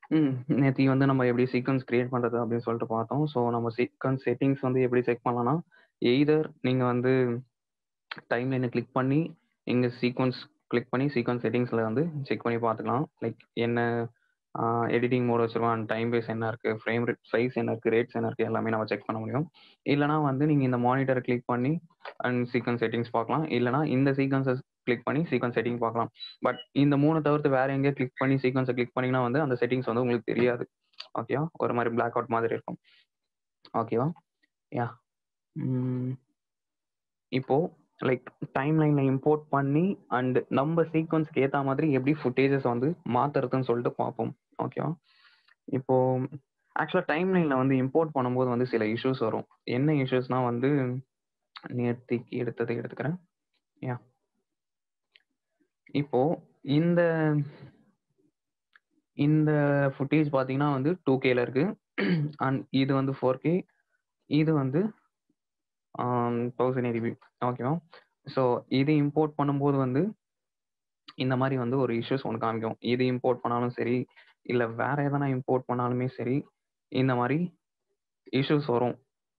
ம். நேத்தி வந்து நம்ம எப்படி சீக்வென்ஸ் கிரியேட் பண்றது அப்படின்னு சொல்லிட்டு பார்த்தோம். ஸோ நம்ம சீக்வென்ஸ் செட்டிங்ஸ் வந்து எப்படி செக் பண்ணலாம்னா, எய்தர் நீங்க வந்து டைம்லைன கிளிக் பண்ணி, இங்க சீக்வென்ஸ் கிளிக் பண்ணி சீக்வென்ஸ் செட்டிங்ஸ்ல வந்து செக் பண்ணி பார்த்துக்கலாம். லைக் என்ன ஆ எடிட்டிங் மோட் வச்சிருக்கோம், அண்ட் டைம் பேஸ் என்ன இருக்கு, ஃப்ரேம் ரேட் சைஸ் என்ன இருக்கு, ரேட்ஸ் என்ன இருக்கு எல்லாமே நம்ம செக் பண்ண முடியும். இல்லனா வந்து நீங்க இந்த மானிட்டர கிளிக் பண்ணி அண்ட் சீக்வென்ஸ் செட்டிங்ஸ் பார்க்கலாம். இல்லனா இந்த சீக்வென்ஸ கிளிக் பண்ணி சீக்வென்ஸ் செட்டிங் பார்க்கலாம். பட் இந்த 3 தவிர்த்து வேற எங்கேயோ கிளிக் பண்ணி சீக்வென்ஸ கிளிக் பண்ணீங்கன்னா வந்து அந்த செட்டிங்ஸ் வந்து உங்களுக்கு தெரியாது. ஓகேவா? ஒரு மாரி பிளாக் அவுட் மாதிரி இருக்கும். ஓகேவா? யாஹ்! ம். இப்போ லைக் டைம்லைன்ல இம்போர்ட் பண்ணி அண்ட் நம்ம சீக்வென்ஸ்க்கு ஏத்தா மாதிரி எப்படி ஃபுட்டேஜஸ் வந்து மாத்துறதுன்னு சொல்லிட்டு பார்ப்போம். ஓகேவா? இப்போ ஆக்சுவலா டைம்லைன்ல வந்து இம்போர்ட் பண்ணும்போது வந்து சில இஷ்யூஸ் வரும். என்ன இஷ்யூஸ்னா வந்து நேத்திக்கு எடுத்தத எடுத்துக்கிறேன். யாஹ்! இப்போ இந்த இந்த ஃபுட்டேஜ் பார்த்தீங்கன்னா வந்து 2கேல இருக்கு. அண்ட் இது வந்து 4கே. இது வந்து ஆம் 1080p ஓகேவா? ஸோ இது இம்போர்ட் பண்ணும்போது வந்து இந்த மாரி வந்து ஒரு இஷ்யூஸ் ஒண்ணு காமிக்கும். இது இம்போர்ட் பண்ணாலும் சரி, இல்ல வேற எதனா இம்போர்ட் பண்ணாலுமே சரி, இந்த மாரி இஷ்யூஸ் வரும்.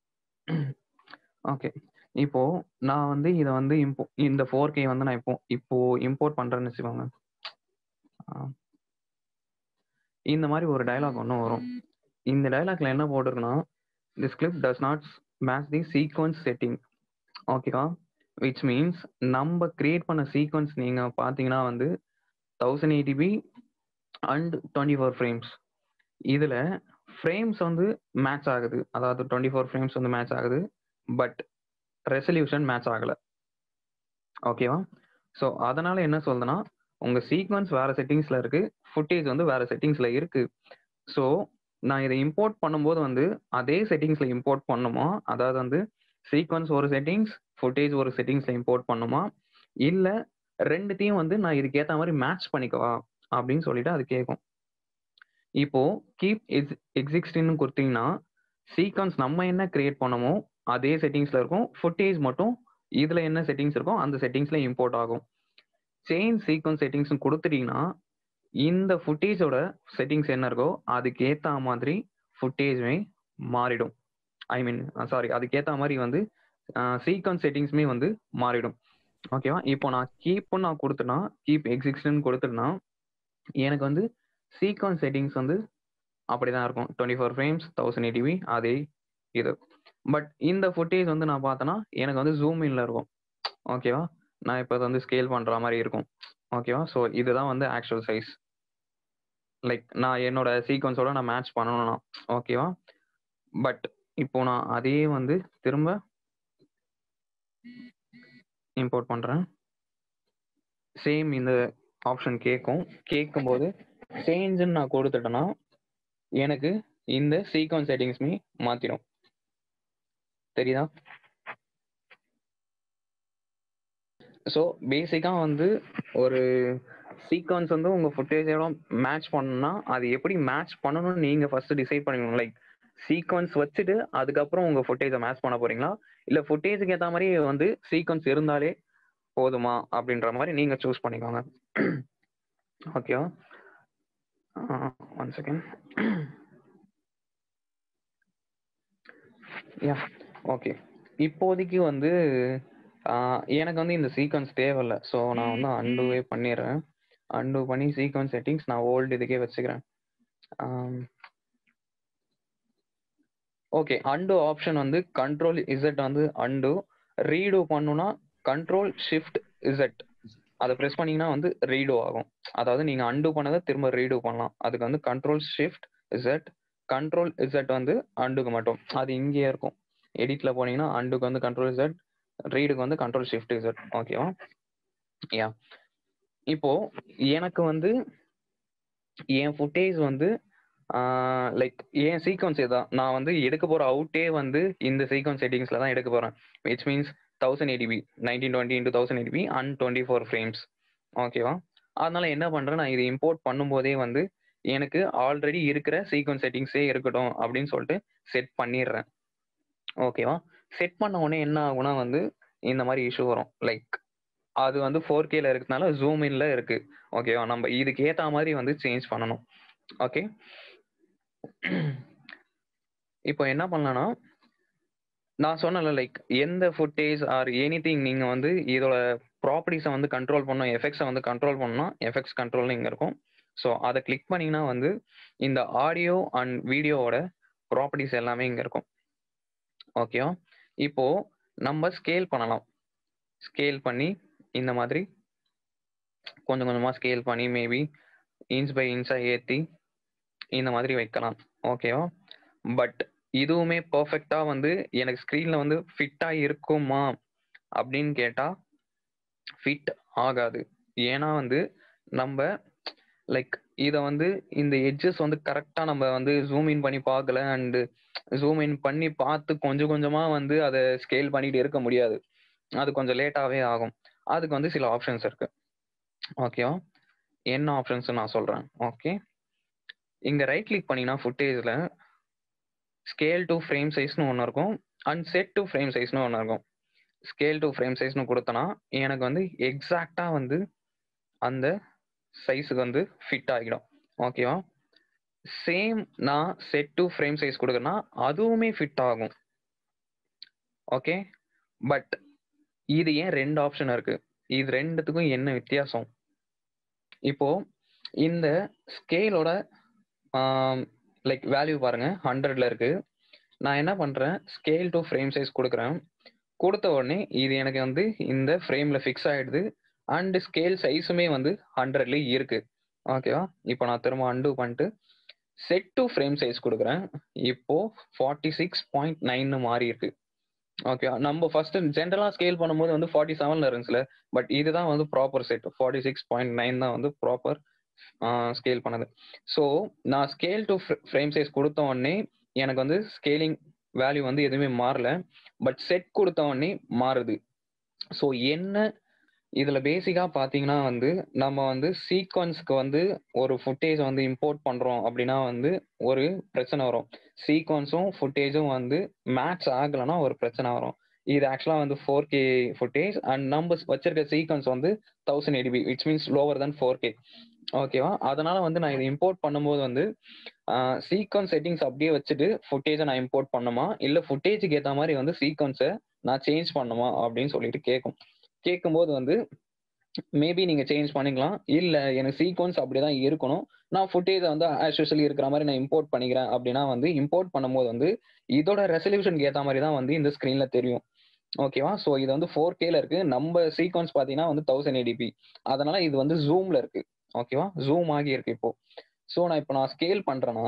ஓகே. இப்போ நான் வந்து இத வந்து இம்போ இந்த 4கே வந்து நான் இப்போ இப்போ இம்போர்ட் பண்றேன்னு வச்சுக்கோங்க. ஆ. இந்த மாரி ஒரு டயலாக் ஒண்ணு வரும். இந்த டயலாக்ல என்ன போட்டிருக்குன்னா, "the script does not match the sequence setting." ஓகேவா? விச் மீன்ஸ் நம்ப கிரியேட் பண்ண சீக்வென்ஸ் நீங்க பார்த்தீங்கன்னா வந்து 1080p அண்ட் 24 ஃப்ரேம்ஸ். இதுல ஃப்ரேம்ஸ் வந்து மேட்ச் ஆகுது. அதாவது 24 ஃப்ரேம்ஸ் வந்து மேட்ச் ஆகுது. பட் ரெசல்யூஷன் மேட்ச் ஆகல. ஓகேவா? ஸோ அதனால என்ன சொல்லுதுன்னா, உங்க சீக்வென்ஸ் வேற செட்டிங்ஸ்ல இருக்கு. ஃபுட்டேஜ் வந்து வேற செட்டிங்ஸ்ல இருக்கு. ஸோ நான் இத இம்போர்ட் பண்ணும்போது வந்து அதே செட்டிங்ஸ்ல இம்போர்ட் பண்ணணுமா? அதாவது வந்து சீக்வென்ஸ் ஒரு செட்டிங்ஸ், ஃபுட்டேஜ் ஒரு செட்டிங்ஸ்ல இம்போர்ட் பண்ணணுமா? இல்ல 2த்தையும் வந்து நான் இதுக்கு ஏத்த மாரி மேட்ச் பண்ணிக்கவா? அப்படின்னு சொல்லிட்டு அது கேட்கும். இப்போ கீப் எக்ஸ் எக்ஸிஸ்டிங்ன்னு குடுத்தீங்கன்னா, சீக்வென்ஸ் நம்ம என்ன கிரியேட் பண்ணோமோ அதே செட்டிங்ஸ்ல இருக்கும். ஃபுட்டேஜ் மட்டும் இதுல என்ன செட்டிங்ஸ் இருக்கோ அந்த செட்டிங்ஸ்ல இம்போர்ட் ஆகும். சேஞ்ச் சீக்வென்ஸ் செட்டிங்ஸ்ன்னு குடுத்துட்டீங்கன்னா, இந்த ஃபுட்டேஜோட செட்டிங்ஸ் என்ன இருக்கோ அதுக்கு ஏத்தா மாதிரி ஃபுட்டேஜுமே மாறிடும். ஐ மீன் சாரி அதுக்கு ஏத்தா மாரி வந்து அ சீக்வென்ஸ் செட்டிங்ஸுமே வந்து மாறிடும். ஓகேவா? இப்போ நான் கீப்ன்னு நான் குடுத்தேன்னா, கீப் எக்ஸிஸ்ட்ன்னு குடுத்துட்டேன்னா, எனக்கு வந்து சீக்வென்ஸ் செட்டிங்ஸ் வந்து அப்படிதான் இருக்கும். 24 ஃப்ரேம்ஸ், 1080p அதே இது. பட் இந்த ஃபுட்டேஜ் வந்து நான் பார்த்தேன்னா, எனக்கு வந்து ஜூம் இன்ல இருக்கும். ஓகேவா? நான் இப்ப அத வந்து ஸ்கேல் பண்ற மாரி இருக்கும். ஓகேவா? ஸோ இதுதான் வந்து ஆக்சுவல் சைஸ். லைக் நான் என்னோட சீக்வென்ஸோட நான் மேட்ச் பண்ணணும்னா. ஓகேவா? பட் இப்போ நான் அதே வந்து திரும்ப இம்போர்ட் பண்றேன். சேம் இந்த ஆப்ஷன் கேட்கும். கேட்கும்போது சேஞ்சுன்னு நான் குடுத்துட்டேன்னா, எனக்கு இந்த சீக்வென்ஸ் செட்டிங்ஸுமே மாத்திடும். தெரியுதா? ஸோ பேசிக்கா வந்து ஒரு சீக்வென்ஸ் வந்து உங்க ஃபுட்டேஜோட மேட்ச் பண்ணணும்னா, அது எப்படி மேட்ச் பண்ணணும்னு நீங்க ஃபர்ஸ்ட் டிசைட் பண்ணிக்கணும். லைக் சீக்வென்ஸ் வச்சுட்டு அதுக்கப்புறம் உங்க ஃபுட்டேஜ மேட்ச் பண்ண போறீங்களா? இல்ல ஃபுட்டேஜுக்கு ஏத்த மாரி வந்து சீக்வென்ஸ் இருந்தாலே போதுமா? அப்படின்ற மாரி நீங்க சூஸ் பண்ணிக்கோங்க. ஓகேவா? ஆ ஒன் செகண்ட். யாஹ்! ஓகே. இப்போதைக்கு வந்து ஆ எனக்கு வந்து இந்த சீக்வென்ஸ் தேவையில்ல. ஸோ நான் வந்து அன்டூவே பண்ணிடுறேன். அன்டூ பண்ணி சீக்வென்ஸ் செட்டிங்ஸ் நான் ஓல்டு இதுக்கே வச்சுக்கிறேன். ஆம். ஓகே. அன்டூ ஆப்ஷன் வந்து கண்ட்ரோல் இசட் வந்து அன்டூ. ரீடூ பண்ணணும்னா கண்ட்ரோல் ஷிஃப்ட் இசட். அத பிரஸ் பண்ணீங்கன்னா வந்து ரீடூ ஆகும். அதாவது நீங்க அன்டூ பண்ணத திரும்ப ரீடூ பண்ணலாம். அதுக்கு வந்து control shift Z. Control Z வந்து அன்டூக்கு மட்டும். அது இங்கேயே இருக்கும். எடிட்ல போனீங்கன்னா அன்டூக்கு வந்து கண்ட்ரோல் இசட், ரீடுக்கு வந்து கண்ட்ரோல் ஷிஃப்ட் இசட். ஓகேவா? யாஹ்! இப்போ எனக்கு வந்து என் ஃபுட்டேஜ் வந்து ஆ லைக் என் சீக்வென்ஸ் இதான். நான் வந்து எடுக்க போற அவுட்டே வந்து இந்த சீக்வென்ஸ் செட்டிங்ஸ்ல தான் எடுக்க போறேன். Which means 1080p 1920 into 1080p and 24 frames. ஓகேவா? அதனால என்ன பண்றேன், நான் இத இம்போர்ட் பண்ணும்போதே வந்து எனக்கு ஆல்ரெடி இருக்கிற சீக்வென்ஸ் செட்டிங்ஸே இருக்கட்டும் அப்படின்னு சொல்லிட்டு செட் பண்ணிடுறேன். ஓகேவா? செட் பண்ண உடனே என்ன ஆகும்னா வந்து இந்த மாரி இஷ்யூ வரும். லைக் அது வந்து 4கேல இருக்கனால ஜூம் இன்ல இருக்கு. ஓகேவா? நம்ம இதுக்கு ஏத்தா மாரி வந்து சேஞ்ச் பண்ணணும். ஓகே இப்போ என்ன பண்ணலாம்னா நான் சொன்னல லைக் எந்த ஃபுட்டேஜ் ஆர் எனி திங் நீங்கள் வந்து இதோட ப்ராப்பர்ட்டிஸை வந்து கண்ட்ரோல் பண்ணணும் எஃபெக்ட்ஸை வந்து கண்ட்ரோல் பண்ணணும் எஃபெக்ட்ஸ் கண்ட்ரோல்னு இங்கே இருக்கும் ஸோ அதை கிளிக் பண்ணிங்கன்னா வந்து இந்த ஆடியோ அண்ட் வீடியோவோட ப்ராப்பர்ட்டிஸ் எல்லாமே இங்கே இருக்கும் ஓகேவா இப்போ நம்ம ஸ்கேல் பண்ணலாம் ஸ்கேல் பண்ணி இந்த மாதிரி கொஞ்சம் கொஞ்சமாக ஸ்கேல் பண்ணி மேபி இன்ச் பை இன்ச்சாக ஏற்றி இந்த மாதிரி வைக்கலாம் ஓகேவா பட் இதுவுமே பர்ஃபெக்டாக வந்து எனக்கு ஸ்க்ரீனில் வந்து ஃபிட்டாக இருக்குமா அப்படின்னு கேட்டால் ஃபிட் ஆகாது ஏன்னா வந்து நம்ம லைக் இதை வந்து இந்த எட்ஜஸ் வந்து கரெக்டாக நம்ம வந்து ஜூம் இன் பண்ணி பார்க்கல அண்டு ஜூம் இன் பண்ணி பார்த்து கொஞ்சம் கொஞ்சமாக வந்து அதை ஸ்கேல் பண்ணிட்டு இருக்க முடியாது அது கொஞ்சம் லேட்டாகவே ஆகும் அதுக்கு வந்து சில ஆப்ஷன்ஸ் இருக்கு ஓகேவா என்ன ஆப்ஷன்ஸ் நான் சொல்கிறேன் ஓகே இங்கே ரைட் கிளிக் பண்ணினா ஃபுட்டேஜில் ஸ்கேல் டு ஃப்ரேம் சைஸ்னு ஒன்று இருக்கும் அண்ட் செட் டு ஃப்ரேம் சைஸ்னு ஒன்று இருக்கும் ஸ்கேல் டு ஃப்ரேம் சைஸ்னு கொடுத்தனா எனக்கு வந்து எக்ஸாக்டாக வந்து அந்த சைஸுக்கு வந்து ஃபிட் ஆகிடும் ஓகேவா சேம் நான் செட் டு ஃப்ரேம் சைஸ் கொடுக்குறேன்னா அதுவுமே ஃபிட் ஆகும் ஓகே பட் இது ஏன் ரெண்டு ஆப்ஷன் இருக்கு இது ரெண்டுத்துக்கும் என்ன வித்தியாசம் இப்போ இந்த ஸ்கேலோட லைக் வேல்யூ பாருங்க ஹண்ட்ரட்ல இருக்கு நான் என்ன பண்றேன் ஸ்கேல் டு ஃப்ரேம் சைஸ் கொடுக்குறேன் கொடுத்த உடனே இது எனக்கு வந்து இந்த ஃப்ரேம்ல ஃபிக்ஸ் ஆயிடுது அண்ட் ஸ்கேல் சைஸுமே வந்து ஹண்ட்ரட்ல இருக்கு ஓகேவா இப்போ நான் திரும்ப அண்டு பண்ணிட்டு செட் டு ஃப்ரேம் சைஸ் கொடுக்குறேன் இப்போ ஃபார்ட்டி சிக்ஸ் பாயிண்ட் நைன்னு மாறி இருக்கு ஓகே நம்ம ஃபர்ஸ்ட் ஜென்ரலா ஸ்கேல் பண்ணும்போது வந்து ஃபார்ட்டி செவன்ல இருந்துச்சுல பட் இதுதான் வந்து proper set forty six point nine தான் வந்து ப்ராப்பர் ஸ்கேல் பண்ணது ஸோ நான் ஸ்கேல் டு ஃப்ரேம் சைஸ் கொடுத்த உடனே எனக்கு வந்து ஸ்கேலிங் வேல்யூ வந்து எதுவுமே மாறல பட் செட் கொடுத்த உடனே மாறுது ஸோ என்ன இதுல பேசிக்கா பாத்தீங்கன்னா வந்து நம்ம வந்து சீக்வன்ஸ்க்கு வந்து ஒரு ஃபுட்டேஜ் வந்து இம்போர்ட் பண்றோம் அப்படின்னா வந்து ஒரு பிரச்சனை வரும் சீக்வன்ஸும் ஃபுட்டேஜும் வந்து மேட்ச் ஆகலைன்னா ஒரு பிரச்சனை வரும் இது ஆக்சுவலா வந்து ஃபோர் கே ஃபுட்டேஜ் அண்ட் நம்ம வச்சிருக்க சீக்வன்ஸ் வந்து thousand eighty which means lower than four K ஓகேவா அதனால வந்து நான் இதை இம்போர்ட் பண்ணும்போது வந்து சீக்வன்ஸ் செட்டிங்ஸ் அப்படியே வச்சுட்டு ஃபுட்டேஜை நான் இம்போர்ட் பண்ணுமா இல்லை ஃபுட்டேஜுக்கு ஏற்ற மாதிரி வந்து சீக்வன்ஸை நான் சேஞ்ச் பண்ணுமா அப்படின்னு சொல்லிட்டு கேட்கும் கேட்கும்போது வந்து மேபி நீங்க சேஞ்ச் பண்ணிக்கலாம் இல்ல எனக்கு சீக்வன்ஸ் அப்படிதான் இருக்கணும் நான் ஃபுட்டேஜை வந்து ஆஸ்யூஷலி இருக்கிற மாதிரி நான் இம்போர்ட் பண்ணிக்கிறேன் அப்படின்னா வந்து இம்போர்ட் பண்ணும்போது வந்து இதோட ரெசல்யூஷனுக்கு ஏற்ற மாதிரி தான் வந்து இந்த ஸ்க்ரீன்ல தெரியும் ஓகேவா ஸோ இது வந்து ஃபோர் கேல இருக்கு நம்ம சீக்வன்ஸ் பார்த்தீங்கன்னா வந்து தௌசண்ட் எடிபி அதனால இது வந்து ஜூம்ல இருக்கு ஓகேவா ஜூம் ஆகி இருக்கு இப்போ ஸோ நான் இப்போ நான் ஸ்கேல் பண்றேன்னா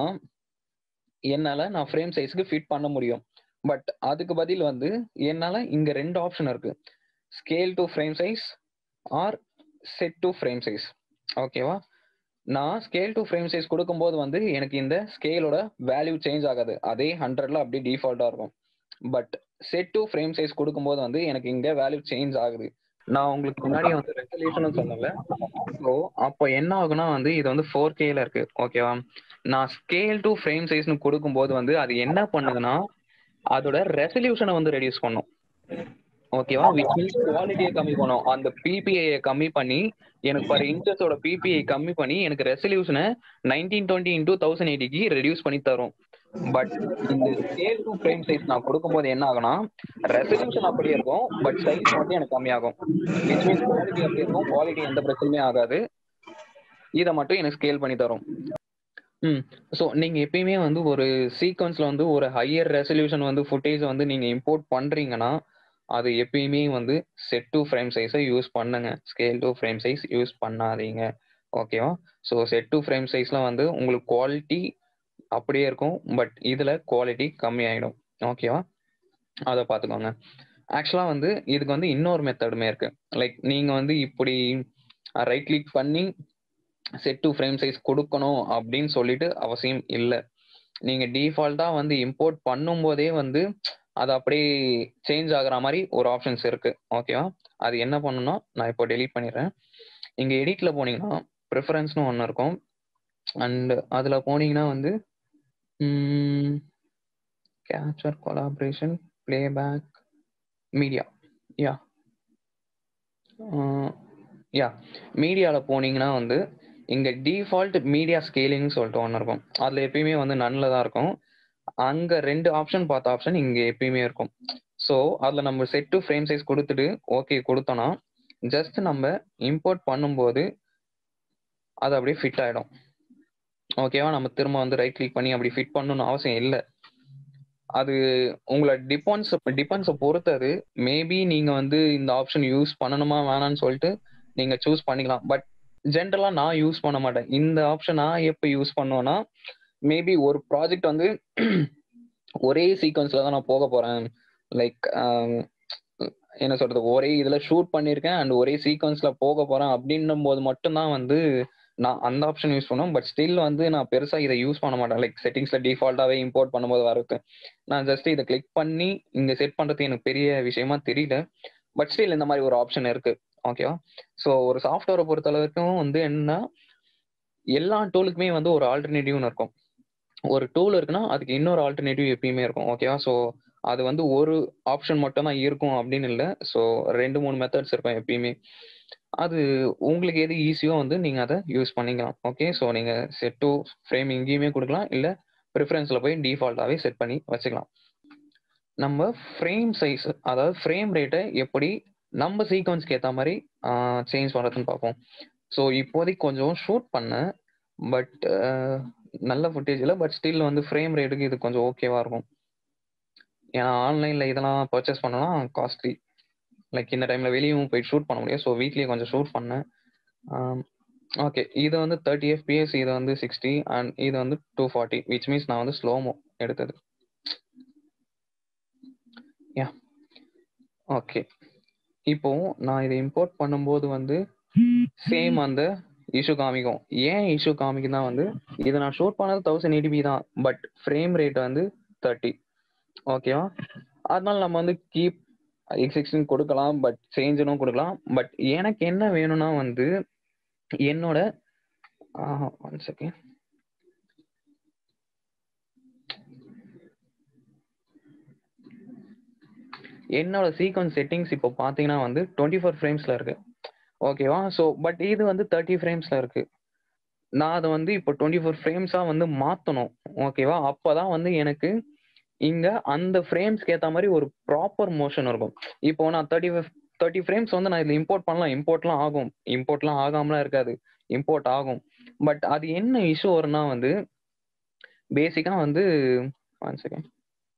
என்னால நான் ஃப்ரேம் சைஸ்க்கு ஃபிட் பண்ண முடியும் பட் அதுக்கு பதில் வந்து என்னால இங்க ரெண்டு ஆப்ஷன் இருக்கு scale to frame size or set to frame size ஓகேவா நான் ஸ்கேல் டு ஃப்ரேம் சைஸ் கொடுக்கும்போது வந்து எனக்கு இந்த ஸ்கேலோட வேல்யூ சேஞ்ச் ஆகாது அதே ஹண்ட்ரட்ல அப்படியே டிஃபால்ட்டா இருக்கும் but set to frame size கொடுக்கும்போது வந்து எனக்கு இங்க வேல்யூ சேஞ்ச் ஆகுது நான் உங்களுக்கு முன்னாடி வந்து ரெசல்யூஷன் சொன்னல ஸோ அப்போ என்ன ஆகுனா வந்து இது வந்து ஃபோர் கேல இருக்கு ஓகேவா நான் ஸ்கேல் டு ஃப்ரேம் சைஸ்னு கொடுக்கும்போது வந்து அது என்ன பண்ணுதுன்னா அதோட ரெசல்யூஷனை வந்து ரெடியூஸ் பண்ணும் ஓகேவா விச் மீன்ஸ் குவாலிட்டியை கம்மி பண்ணும் அந்த பிபிஐ கம்மி பண்ணி எனக்கு பர் இன்ச்சஸோட பிபிஐ கம்மி பண்ணி எனக்கு ரெசல்யூஷனை நைன்டீன் டுவெண்ட்டி இன்டூ தௌசண்ட் எயிட்டிக்கு ரெடியூஸ் பண்ணி தரும் பட் இந்த ஸ்கேல் டு ஃப்ரேம் சைஸ் நான் கொடுக்கும்போது என்ன ஆகும்னா ரெசல்யூஷன் அப்படியே இருக்கும் பட் சைஸ் வந்து எனக்கு கம்மியாகும் விச் மீன்ஸ் குவாலிட்டி அப்படி இருக்கும் குவாலிட்டி எந்த பிரச்சனையுமே ஆகாது இதை மட்டும் எனக்கு ஸ்கேல் பண்ணி தரும் ம் ஸோ நீங்கள் எப்பயுமே வந்து ஒரு சீக்வன்ஸில் வந்து ஒரு ஹையர் ரெசல்யூஷன் வந்து ஃபுட்டேஜ் வந்து நீங்கள் இம்போர்ட் பண்ணுறீங்கன்னா அது எப்பயுமே வந்து செட் டு ஃப்ரேம் சைஸை யூஸ் பண்ணுங்க scale to frame size use பண்ணாதீங்க ஓகேவா ஸோ செட் டு ஃப்ரேம் சைஸ்லாம் வந்து உங்களுக்கு குவாலிட்டி அப்படியே இருக்கும் பட் இதில் குவாலிட்டி கம்மியாயிடும் ஓகேவா அதை பார்த்துக்கோங்க ஆக்சுவலாக வந்து இதுக்கு வந்து இன்னொரு மெத்தடுமே இருக்கு லைக் நீங்கள் வந்து இப்படி ரைட் கிளிக் பண்ணி செட் டு ஃப்ரேம் சைஸ் கொடுக்கணும் அப்படின்னு சொல்லிட்டு அவசியம் இல்லை நீங்கள் டிஃபால்ட்டாக வந்து இம்போர்ட் பண்ணும்போதே வந்து அது அப்படியே சேஞ்ச் ஆகுற மாதிரி ஒரு ஆப்ஷன்ஸ் இருக்கு ஓகேவா அது என்ன பண்ணணும்னா நான் இப்போ டெலீட் பண்ணிடுறேன் இங்க எடிட்ல போனீங்கன்னா ப்ரிஃபரன்ஸ்னு ஒன்று இருக்கும் அண்ட் அதுல போனீங்கன்னா வந்து capture collaboration playback media yeah yeah மீடியாவில் போனீங்கன்னா வந்து இங்க டிஃபால்ட் மீடியா ஸ்கேலிங் சொல்லிட்டு ஒன்று இருக்கும் அதுல எப்பயுமே வந்து நன்ல தான் இருக்கும் அங்க ரெண்டு ஆப்ஷன் பார்த்த ஆப்ஷன் இங்க எப்பயுமே இருக்கும் ஸோ அதுல நம்ம செட் டு ஃப்ரேம் சைஸ் கொடுத்துட்டு ஓகே கொடுத்தோம்னா ஜஸ்ட் நம்ம இம்போர்ட் பண்ணும்போது அது அப்படியே ஃபிட் ஆயிடும் ஓகேவா நம்ம திரும்ப வந்து ரைட் கிளிக் பண்ணி அப்படி ஃபிட் பண்ணணும்னு அவசியம் இல்லை அது உங்களை டிபெண்ட்ஸ் டிபெண்ட்ஸை பொறுத்தது மேபி நீங்க வந்து இந்த ஆப்ஷன் யூஸ் பண்ணணுமா வேணாம்னு சொல்லிட்டு நீங்க சூஸ் பண்ணிக்கலாம் பட் ஜென்ரலா நான் யூஸ் பண்ண மாட்டேன் இந்த ஆப்ஷன் நான் எப்போ யூஸ் பண்ணுவேன்னா மேபி ஒரு ப்ராஜெக்ட் வந்து ஒரே சீக்வன்ஸ்ல தான் நான் போக போறேன் லைக் என்ன சொல்றது ஒரே இதுல ஷூட் பண்ணியிருக்கேன் அண்ட் ஒரே சீக்வன்ஸ்ல போக போறேன் அப்படின்னும் போது மட்டும்தான் வந்து நான் அந்த ஆப்ஷன் யூஸ் பண்ணுவேன் பட் ஸ்டில் வந்து நான் பெருசா இதை யூஸ் பண்ண மாட்டேன் லைக் செட்டிங்ஸ்ல டிஃபால்ட்டாவே இம்போர்ட் பண்ணும்போது வரது நான் ஜஸ்ட் இதை கிளிக் பண்ணி இங்க செட் பண்றது எனக்கு பெரிய விஷயமா தெரியல பட் ஸ்டில் இந்த மாதிரி ஒரு ஆப்ஷன் இருக்கு ஓகேவா ஸோ ஒரு சாஃப்ட்வேரை பொறுத்த அளவுக்கும் வந்து என்ன எல்லா டூலுக்குமே வந்து ஒரு ஆல்டர்னேட்டிவ்னு இருக்கும் ஒரு டூல் இருக்குன்னா அதுக்கு இன்னொரு ஆல்டர்னேட்டிவ் எப்பயுமே இருக்கும் ஓகேவா ஸோ அது வந்து ஒரு ஆப்ஷன் மட்டும் தான் இருக்கும் அப்படின்னு இல்லை ஸோ ரெண்டு மூணு மெத்தட்ஸ் இருக்கும் எப்பயுமே அது உங்களுக்கு எது ஈஸியோ வந்து நீங்கள் அதை யூஸ் பண்ணிக்கலாம் ஓகே ஸோ நீங்கள் செட் டு ஃப்ரேம் எங்கேயுமே கொடுக்கலாம் இல்லை ப்ரிஃபரன்ஸில் போய் டிஃபால்ட்டாகவே செட் பண்ணி வச்சுக்கலாம் நம்ம ஃப்ரேம் சைஸ் அதாவது ஃப்ரேம் ரேட்டை எப்படி நம்ம சீக்வன்ஸ்க்கு ஏற்ற மாதிரி சேஞ்ச் பண்ணுறதுன்னு பார்ப்போம் ஸோ இப்போதைக்கு கொஞ்சம் ஷூட் பண்ணேன் பட் நல்ல ஃபுட்டேஜ் இல்லை பட் ஸ்டில் வந்து ஃப்ரேம் ரேட்டுக்கு இது கொஞ்சம் ஓகேவா இருக்கும் ஏன்னா ஆன்லைனில் இதெல்லாம் பர்ச்சேஸ் பண்ணலாம் காஸ்ட்லி லைக் இந்த டைமில் வெளியும் போய் ஷூட் பண்ண முடியும் ஸோ வீட்லேயே கொஞ்சம் ஷூட் பண்ணேன் ஓகே இது வந்து தேர்ட்டி எஃபிஎஸ் இது வந்து சிக்ஸ்டி அண்ட் இது வந்து டூ ஃபார்ட்டி விச் மீன்ஸ் நான் வந்து ஸ்லோமோ எடுத்தது யா ஓகே இப்போ நான் இதை இம்போர்ட் பண்ணும்போது வந்து சேம் அந்த இஷ்யூ காமிக்கும் ஏன் இஷ்யூ காமிக்குன்னா வந்து இதை நான் ஷூட் பண்ணது தௌசண்ட் எயிட்டிபி தான் பட் ஃப்ரேம் ரேட் வந்து தேர்ட்டி ஓகேவா அதனால நம்ம வந்து கீப் எக்ஸ் சிக்ஸ்டின் கொடுக்கலாம் பட் சேஞ்சனும் கொடுக்கலாம் பட் எனக்கு என்ன வேணும்னா வந்து என்னோட ஒன் செகண்ட் என்னோட சீக்வன்ஸ் செட்டிங்ஸ் இப்போ பார்த்தீங்கன்னா வந்து டுவெண்ட்டி ஃபோர் ஃப்ரேம்ஸில் இருக்கு ஓகேவா ஸோ பட் இது வந்து தேர்ட்டி ஃப்ரேம்ஸில் இருக்கு நான் அதை வந்து இப்போ டுவெண்ட்டி ஃபோர் ஃப்ரேம்ஸாக வந்து மாற்றணும் ஓகேவா அப்போ தான் வந்து எனக்கு இங்க அந்த ஃப்ரேம்ஸ்க்கு ஏற்ற மாதிரி ஒரு ப்ராப்பர் மோஷன் இருக்கும் இப்போ நான் தேர்ட்டி தேர்ட்டி ஃப்ரேம்ஸ் வந்து நான் இதில் இம்போர்ட் பண்ணலாம் இம்போர்ட்லாம் ஆகும் இம்போர்ட்லாம் ஆகாமலாம் இருக்காது இம்போர்ட் ஆகும் பட் அது என்ன இஷ்யூ வரும்னா வந்து பேசிக்காக வந்து ஒன் செகண்ட்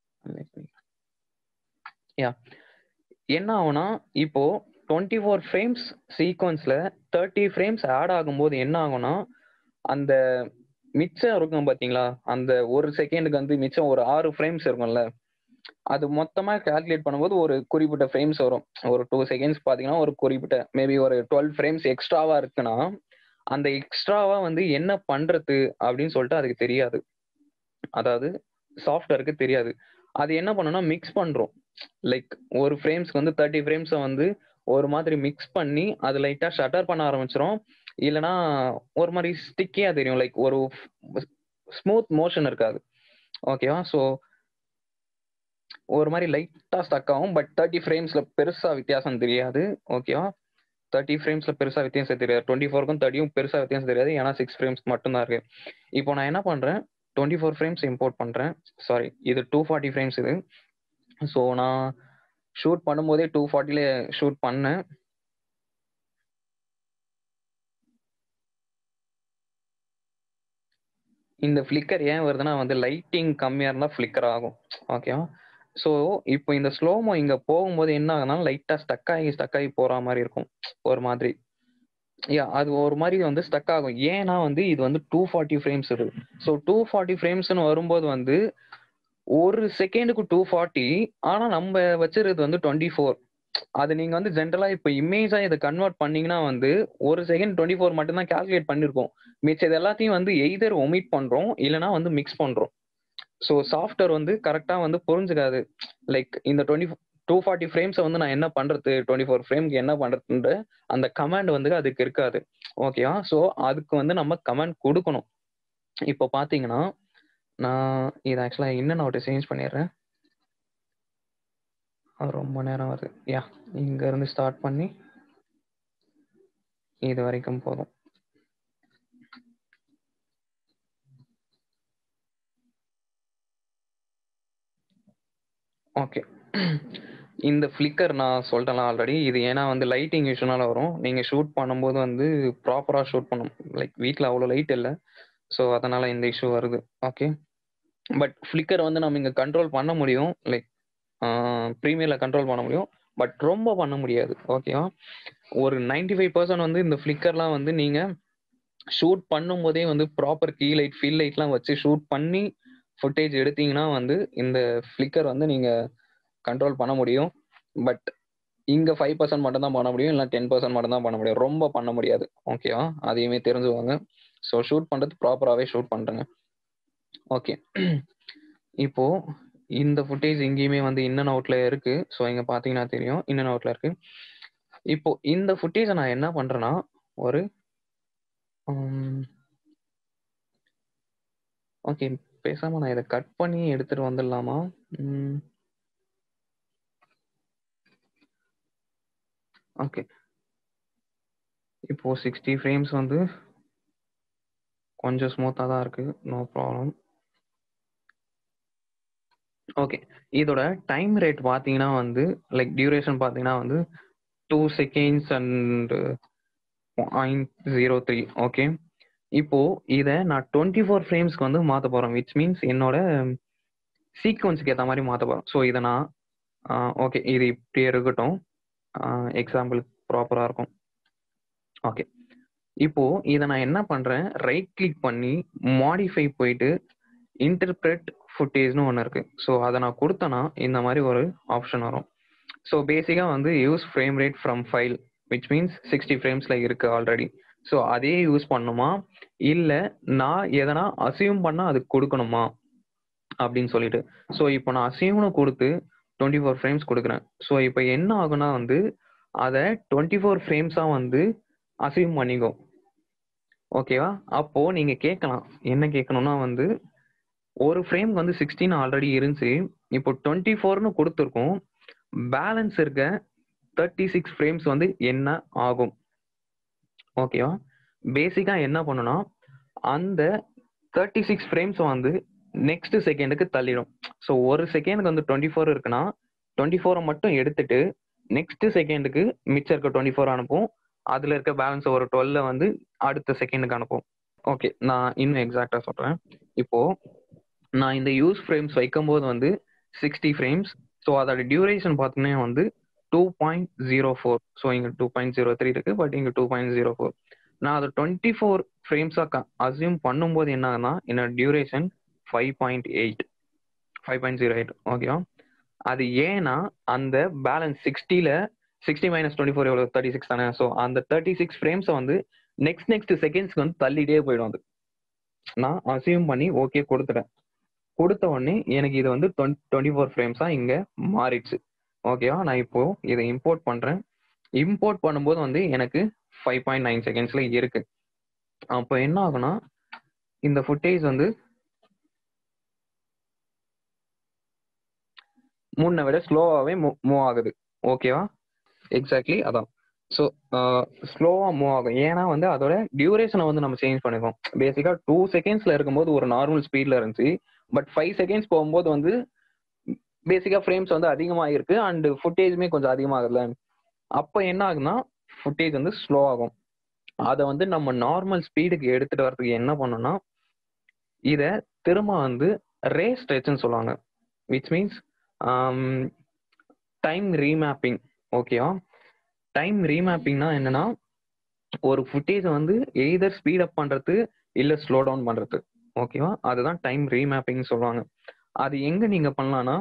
யா என்ன ஆகும்னா இப்போ டுவெண்ட்டி ஃபோர் ஃப்ரேம்ஸ் சீக்வன்ஸில் தேர்ட்டி ஃப்ரேம்ஸ் ஆட் ஆகும்போது என்ன ஆகும்னா அந்த மிச்சம் இருக்கும் பார்த்தீங்களா அந்த ஒரு செகண்டுக்கு வந்து மிச்சம் ஒரு ஆறு ஃப்ரேம்ஸ் இருக்கும்ல அது மொத்தமாக கால்குலேட் பண்ணும்போது ஒரு குறிப்பிட்ட ஃப்ரேம்ஸ் வரும் ஒரு டூ செகண்ட்ஸ் பார்த்தீங்கன்னா ஒரு குறிப்பிட்ட மேபி ஒரு டுவெல் ஃப்ரேம்ஸ் எக்ஸ்ட்ராவாக இருக்குன்னா அந்த எக்ஸ்ட்ராவாக வந்து என்ன பண்ணுறது அப்படின்னு சொல்லிட்டு அதுக்கு தெரியாது அதாவது சாஃப்ட்வேருக்கு தெரியாது அது என்ன பண்ணணும்னா மிக்ஸ் பண்ணுறோம் லைக் ஒரு ஃப்ரேம்ஸ்க்கு வந்து தேர்ட்டி ஃப்ரேம்ஸை வந்து ஒரு மாதிரி மிக்ஸ் பண்ணி அது லைட்டாக ஷட்டர் பண்ண ஆரம்பிச்சிரும் இல்லைனா ஒரு மாதிரி ஸ்டிக்கியா தெரியும் லைக் ஒரு ஸ்மூத் மோஷன் இருக்காது ஓகேவா ஸோ ஒரு மாதிரி லைட்டாக ஸ்டக் ஆகும் பட் தேர்ட்டி ஃப்ரேம்ஸில் பெருசாக வித்தியாசம் தெரியாது ஓகேவா தேர்ட்டி ஃப்ரேம்ஸில் பெருசாக வித்தியாசம் தெரியாது டுவெண்ட்டி ஃபோருக்கும் தேர்ட்டியும் பெருசாக வித்தியாசம் தெரியாது ஏன்னா சிக்ஸ் ஃப்ரேம்ஸ் மட்டும்தான் இருக்கு இப்போ நான் என்ன பண்ணுறேன் டுவெண்ட்டி ஃபோர் ஃப்ரேம்ஸ் இம்போர்ட் பண்ணுறேன் சாரி இது டூ ஃபார்ட்டி ஃப்ரேம்ஸ் இது ஸோ நான் ஷூட் பண்ணும்போதே டூ ஃபார்ட்டில ஷூட் பண்ணேன் இந்த ஃப்ளிக்கர் ஏன் வருதுன்னா வந்து லைட்டிங் கம்மியாக இருந்தால் ஃப்ளிக்கர் ஆகும் ஓகேவா ஸோ இப்போ இந்த ஸ்லோமோ இங்கே போகும்போது என்ன ஆகுதுனாலும் லைட்டாக ஸ்டக் ஆகி ஸ்டக் ஆகி போகிற மாதிரி இருக்கும் ஒரு மாதிரி யா அது ஒரு மாதிரி வந்து ஸ்டக் ஆகும் ஏன்னா வந்து இது வந்து டூ ஃபார்ட்டி ஃப்ரேம்ஸ் இருக்கு ஸோ டூ ஃபார்ட்டி ஃப்ரேம்ஸ்னு வரும்போது வந்து ஒரு செகண்டுக்கு டூ ஃபார்ட்டி ஆனால் நம்ம வச்சிருக்கிறது வந்து டுவெண்ட்டி ஃபோர் அது நீங்க வந்து ஜென்ரலா இப்போ இமேஜா இதை கன்வெர்ட் பண்ணீங்கன்னா வந்து ஒரு செகண்ட் டுவெண்ட்டி ஃபோர் மட்டும் தான் கால்குலேட் பண்ணிருக்கோம் மிச்சம் இது எல்லாத்தையும் வந்து எய்தர் ஒமிட் பண்றோம் இல்லைனா வந்து மிக்ஸ் பண்றோம் ஸோ சாஃப்ட்வேர் வந்து கரெக்டா வந்து புரிஞ்சுக்காது லைக் இந்த டுவெண்ட்டி டூ ஃபார்ட்டி ஃப்ரேம்ஸை வந்து நான் என்ன பண்றது டுவெண்ட்டி ஃபோர் ஃப்ரேம்க்கு என்ன பண்றதுன்ற அந்த கமாண்ட் வந்து அதுக்கு இருக்காது ஓகேவா ஸோ அதுக்கு வந்து நம்ம கமாண்ட் கொடுக்கணும் இப்போ பாத்தீங்கன்னா நான் இது ஆக்சுவலாக இன்னும் நான் சேஞ்ச் பண்ணிடுறேன் ரொம்ப நேரம் வருது யா இங்க இருந்து ஸ்டார்ட் பண்ணி இது வரைக்கும் போதும் ஓகே இந்த ஃப்ளிக்கர் நான் சொல்லிட்டேன்ல ஆல்ரெடி இது ஏன்னா வந்து லைட்டிங் இஷ்யூனால வரும் நீங்கள் ஷூட் பண்ணும்போது வந்து ப்ராப்பராக ஷூட் பண்ணும் லைக் வீட்டில் அவ்வளோ லைட் இல்லை ஸோ அதனால் இந்த இஷ்யூ வருது ஓகே பட் ஃப்ளிக்கர் வந்து நம்ம இங்கே கண்ட்ரோல் பண்ண முடியும் லைக் ப்ரீமியரில் கண்ட்ரோல் பண்ண முடியும் பட் ரொம்ப பண்ண முடியாது ஓகேவா ஒரு நைன்டி ஃபைவ் பர்சன்ட் வந்து இந்த ஃப்ளிக்கர்லாம் வந்து நீங்கள் ஷூட் பண்ணும்போதே வந்து ப்ராப்பர் கீ லைட் ஃபீல் லைட்லாம் வச்சு ஷூட் பண்ணி ஃபுட்டேஜ் எடுத்தீங்கன்னா வந்து இந்த ஃப்ளிக்கர் வந்து நீங்கள் கண்ட்ரோல் பண்ண முடியும் பட் இங்கே ஃபைவ் பர்சன்ட் மட்டும் தான் பண்ண முடியும் இல்லை டென் பர்சன்ட் மட்டும் தான் பண்ண முடியும் ரொம்ப பண்ண முடியாது ஓகேவா அதையுமே தெரிஞ்சுவாங்க ஸோ ஷூட் பண்ணுறது ப்ராப்பராகவே ஷூட் பண்ணுறேங்க ஓகே இப்போ இந்த ஃபுட்டேஜ் இங்கேயுமே வந்து இன்னன் அவுட்ல இருக்கு ஸோ இங்க பாத்தீங்கன்னா தெரியும் இன்னன் அவுட்ல இருக்கு இப்போ இந்த ஃபுட்டேஜை நான் என்ன பண்றேன்னா ஒரு ஓகே பேசாம நான் இதை கட் பண்ணி எடுத்துட்டு வந்துடலாமா ஓகே இப்போ சிக்ஸ்டி ஃப்ரேம்ஸ் வந்து கொஞ்சம் ஸ்மூத்தாக தான் இருக்கு நோ ப்ராப்ளம் ஓகே இதோட டைம் ரேட் பார்த்தீங்கன்னா வந்து லைக் டியூரேஷன் பார்த்தீங்கன்னா வந்து two seconds and point zero three okay இப்போ இதை நான் டுவெண்ட்டி ஃபோர் ஃப்ரேம்ஸ்க்கு வந்து மாற்ற போகிறேன் விச் மீன்ஸ் என்னோட சீக்வன்ஸுக்கு ஏற்ற மாதிரி மாற்ற போகிறேன் ஸோ இதை நான் ஓகே இது இப்படியே இருக்கட்டும் எக்ஸாம்பிள் ப்ராப்பராக இருக்கும் ஓகே இப்போ இதை நான் என்ன பண்ணுறேன் ரைட் கிளிக் பண்ணி மாடிஃபை போயிட்டு இன்டர்பிரட் ஃபுட்டேஜ்னு ஒன்று இருக்கு ஸோ அதை நான் கொடுத்தேன்னா இந்த மாதிரி ஒரு ஆப்ஷன் வரும் ஸோ பேசிக்காக வந்து use frame rate from file which means sixty ஃப்ரேம்ஸில் இருக்கு ஆல்ரெடி ஸோ அதே யூஸ் பண்ணுமா இல்லை நான் எதனா அசியூம் பண்ணால் அதுக்கு கொடுக்கணுமா அப்படின்னு சொல்லிட்டு ஸோ இப்போ நான் அசியூம்னு கொடுத்து டுவெண்ட்டி ஃபோர் ஃப்ரேம்ஸ் கொடுக்குறேன் ஸோ இப்போ என்ன ஆகுனா வந்து அதை டுவெண்ட்டி ஃபோர் ஃப்ரேம்ஸாக வந்து அசியூம் பண்ணிக்கோ ஓகேவா அப்போ நீங்க கேட்கலாம் என்ன கேட்கணும்னா வந்து ஒரு ஃப்ரேம்க்கு வந்து சிக்ஸ்டீன் ஆல்ரெடி இருந்துச்சு இப்போ டுவெண்ட்டி ஃபோர்னு கொடுத்துருக்கோம் பேலன்ஸ் இருக்க தேர்ட்டி சிக்ஸ் ஃப்ரேம்ஸ் வந்து என்ன ஆகும் ஓகேவா பேசிக்கா என்ன பண்ணுனா அந்த தேர்ட்டி சிக்ஸ் ஃப்ரேம்ஸ் வந்து நெக்ஸ்ட் செகண்டுக்கு தள்ளிடும் ஸோ ஒரு செகண்டுக்கு வந்து டுவெண்ட்டி ஃபோர் இருக்குன்னா டுவெண்ட்டி ஃபோரை மட்டும் எடுத்துட்டு நெக்ஸ்ட் செகண்டுக்கு மிச்சம் இருக்க டுவெண்ட்டி ஃபோர் அனுப்பும் அதுல இருக்க பேலன்ஸ் ஒரு டுவெல்ல வந்து அடுத்த செகண்டுக்கு அனுப்பும் ஓகே நான் இன்னும் எக்ஸாக்டா சொல்றேன் இப்போ நான் இந்த யூஸ் ஃப்ரேம்ஸ் வைக்கும்போது வந்து சிக்ஸ்டி ஃப்ரேம்ஸ் ஸோ அதோட டியூரேஷன் பார்த்தீங்கன்னா வந்து two point zero four so இங்கே டூ பாயிண்ட் ஜீரோ த்ரீ இருக்கு பட் இங்கே டூ பாயிண்ட் ஜீரோ ஃபோர் நான் அதை டுவெண்ட்டி ஃபோர் ஃப்ரேம்ஸாக அசியூம் பண்ணும்போது என்ன ஆகுதுன்னா என்னோட duration five point eight five point zero eight ஓகேவா அது ஏன்னா அந்த பேலன்ஸ் சிக்ஸ்டியில் சிக்ஸ்டி மைனஸ் டுவெண்ட்டி ஃபோர் எவ்வளோ தேர்ட்டி சிக்ஸ் தானே ஸோ அந்த தேர்ட்டி சிக்ஸ் ஃப்ரேம்ஸை வந்து நெக்ஸ்ட் நெக்ஸ்ட் செகண்ட்ஸ்க்கு வந்து தள்ளிட்டே போயிடும் அது நான் அசியூம் பண்ணி ஓகே கொடுத்துட்டேன் கொடுத்த உடனே எனக்கு இது வந்து டுவெண்ட்டி ஃபோர் ஃப்ரேம்ஸாக இங்கே மாறிடுச்சு ஓகேவா நான் இப்போ இதை இம்போர்ட் பண்ணுறேன் இம்போர்ட் பண்ணும்போது வந்து எனக்கு ஃபைவ் பாயிண்ட் நைன் செகண்ட்ஸில் இருக்கு அப்போ என்ன ஆகுனா இந்த ஃபுட்டேஜ் வந்து முன்னை விட ஸ்லோவாகவே மூவ் ஆகுது ஓகேவா எக்ஸாக்ட்லி அதான் ஸோ ஸ்லோவாக மூவ் ஆகும் ஏன்னா வந்து அதோட டியூரேஷனை வந்து நம்ம சேஞ்ச் பண்ணிக்கோம் பேசிக்காக டூ செகண்ட்ஸில் இருக்கும்போது ஒரு நார்மல் ஸ்பீடில் இருந்துச்சு பட் ஃபைவ் செகண்ட்ஸ் போகும்போது வந்து பேசிக்காக ஃப்ரேம்ஸ் வந்து அதிகமாக இருக்கு அண்ட் ஃபுட்டேஜுமே கொஞ்சம் அதிகமாகுதுல அப்போ என்ன ஆகுதுன்னா ஃபுட்டேஜ் வந்து ஸ்லோ ஆகும் அதை வந்து நம்ம நார்மல் ஸ்பீடுக்கு எடுத்துட்டு வரதுக்கு என்ன பண்ணோம்னா இதை திரும்ப வந்து ரே ஸ்ட்ரெச்னு சொல்லுவாங்க விச் மீன்ஸ் டைம் ரீமேப்பிங் ஓகேவா டைம் ரீமேப்பிங்னா என்னன்னா ஒரு ஃபுட்டேஜ் வந்து எய்தர் ஸ்பீட் அப் பண்றது இல்ல ஸ்லோ டவுன் பண்றது ஓகேவா அதுதான் டைம் ரீமேப்பிங் சொல்லுவாங்க அது எங்க நீங்க பண்ணலாம்னா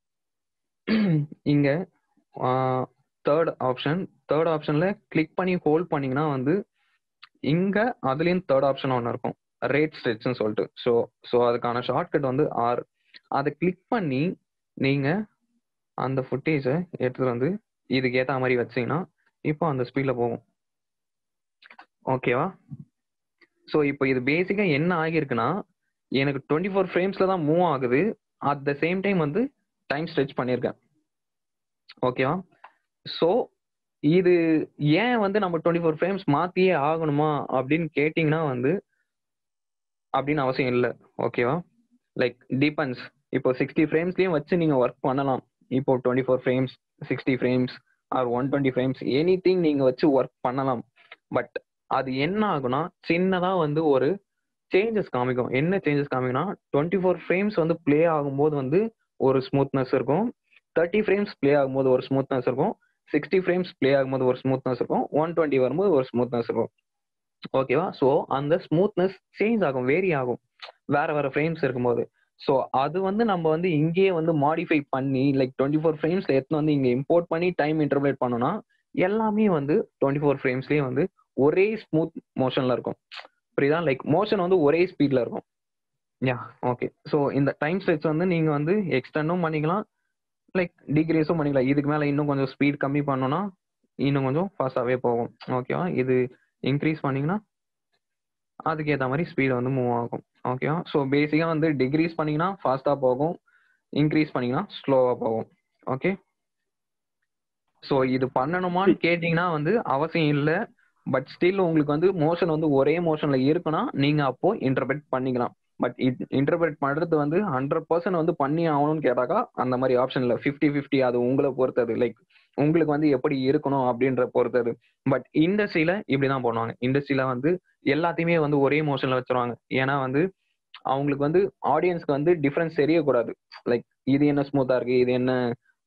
இங்க தேர்ட் ஆப்ஷன் தேர்ட் ஆப்ஷன்ல கிளிக் பண்ணி ஹோல்ட் பண்ணீங்கன்னா வந்து இங்க அதுலயும் தேர்ட் ஆப்ஷன் ஒன்று இருக்கும் ரேட் ஸ்ட்ரெச்னு சொல்லிட்டு ஸோ ஸோ அதுக்கான ஷார்ட்கட் வந்து ஆர் அதை கிளிக் பண்ணி நீங்க அந்த ஃபுட்டேஜை எடுத்துட்டு வந்து இதுக்கு ஏற்ற மாதிரி வச்சீங்கன்னா இப்போ அந்த ஸ்பீடில் போகும் ஓகேவா ஸோ இப்போ இது பேசிக்காக என்ன ஆகியிருக்குன்னா எனக்கு டுவெண்ட்டி ஃபோர் ஃப்ரேம்ஸில் தான் மூவ் ஆகுது அட் த சேம் டைம் வந்து டைம் ஸ்ட்ரெச் பண்ணியிருக்கேன் ஓகேவா ஸோ இது ஏன் வந்து நம்ம டுவெண்ட்டி ஃபோர் ஃப்ரேம்ஸ் மாற்றியே ஆகணுமா அப்படின்னு கேட்டிங்கன்னா வந்து அப்படின்னு அவசியம் இல்லை ஓகேவா லைக் டிபெண்ட்ஸ் இப்போ சிக்ஸ்டி ஃப்ரேம்ஸ்லேயும் வச்சு நீங்கள் ஒர்க் பண்ணலாம் இப்போ twenty four frames sixty frames or one twenty frames anything நீங்கள் வச்சு ஒர்க் பண்ணலாம் பட் அது என்ன ஆகும்னா சின்னதாக வந்து ஒரு சேஞ்சஸ் காமிக்கும் என்ன சேஞ்சஸ் காமிக்கும்னா டுவெண்ட்டி ஃபோர் ஃப்ரேம்ஸ் வந்து ப்ளே ஆகும்போது வந்து ஒரு ஸ்மூத்னஸ் இருக்கும் தேர்ட்டி ஃப்ரேம்ஸ் ப்ளே ஆகும்போது ஒரு ஸ்மூத்னஸ் இருக்கும் சிக்ஸ்டி ஃப்ரேம்ஸ் ப்ளே ஆகும்போது ஒரு ஸ்மூத்னஸ் இருக்கும் ஒன் டுவெண்ட்டி வரும்போது ஒரு ஸ்மூத்னஸ் இருக்கும் ஓகேவா ஸோ அந்த ஸ்மூத்னஸ் சேஞ்ச் ஆகும் வேரி ஆகும் வேற வேற ஃப்ரேம்ஸ் இருக்கும்போது ஸோ அது வந்து நம்ம வந்து இங்கேயே வந்து மாடிஃபை பண்ணி லைக் டுவெண்ட்டி ஃபோர் ஃப்ரேம்ஸ்ல எடுத்து வந்து இங்கே இம்போர்ட் பண்ணி டைம் இன்டர்பிரேட் பண்ணோம்னா எல்லாமே வந்து டுவெண்ட்டி ஃபோர் ஃப்ரேம்ஸ்லேயே வந்து ஒரே ஸ்மூத் மோஷன்ல இருக்கும் புரியுதா லைக் மோஷன் வந்து ஒரே ஸ்பீட்ல இருக்கும் யா ஓகே ஸோ இந்த டைம் ஸ்ட்ரெச் வந்து நீங்க வந்து எக்ஸ்டெண்டும் பண்ணிக்கலாம் லைக் டிகிரீஸும் பண்ணிக்கலாம் இதுக்கு மேல இன்னும் கொஞ்சம் ஸ்பீட் கம்மி பண்ணோம்னா இன்னும் கொஞ்சம் ஃபாஸ்டாகவே போகும் ஓகேவா இது இன்க்ரீஸ் பண்ணீங்கன்னா அதுக்கு ஏற்ற மாதிரி ஸ்பீட் வந்து மூவ் ஆகும் ஓகேவா ஸோ பேசிக்காக வந்து டிக்ரீஸ் பண்ணீங்கன்னா ஃபாஸ்ட்டாக போகும் இன்க்ரீஸ் பண்ணீங்கன்னா ஸ்லோவாக போகும் ஓகே ஸோ இது பண்ணணுமான்னு கேட்டிங்கன்னா வந்து அவசியம் இல்லை பட் ஸ்டில் உங்களுக்கு வந்து மோஷன் வந்து ஒரே மோஷன்ல இருக்குன்னா நீங்க அப்போ இன்டர்பிரேட் பண்ணிக்கலாம் பட் இன்டர்பிரேட் பண்றது வந்து ஹண்ட்ரட் பர்சன்ட் வந்து பண்ணி ஆகணும்னு கேட்டாக்கா அந்த மாதிரி ஆப்ஷன் இல்லை ஃபிஃப்டி ஃபிஃப்டி அது உங்களை பொறுத்தது லைக் உங்களுக்கு வந்து எப்படி இருக்கணும் அப்படின்ற பொறுத்தது பட் இண்டஸ்ட்ரியில இப்படிதான் பண்ணுவாங்க இண்டஸ்ட்ரியில வந்து எல்லாத்தையுமே வந்து ஒரே மோஷன்ல வச்சிருவாங்க ஏன்னா வந்து அவங்களுக்கு வந்து ஆடியன்ஸ்க்கு வந்து டிஃபரன்ஸ் தெரியக்கூடாது லைக் இது என்ன ஸ்மூத்தா இருக்கு இது என்ன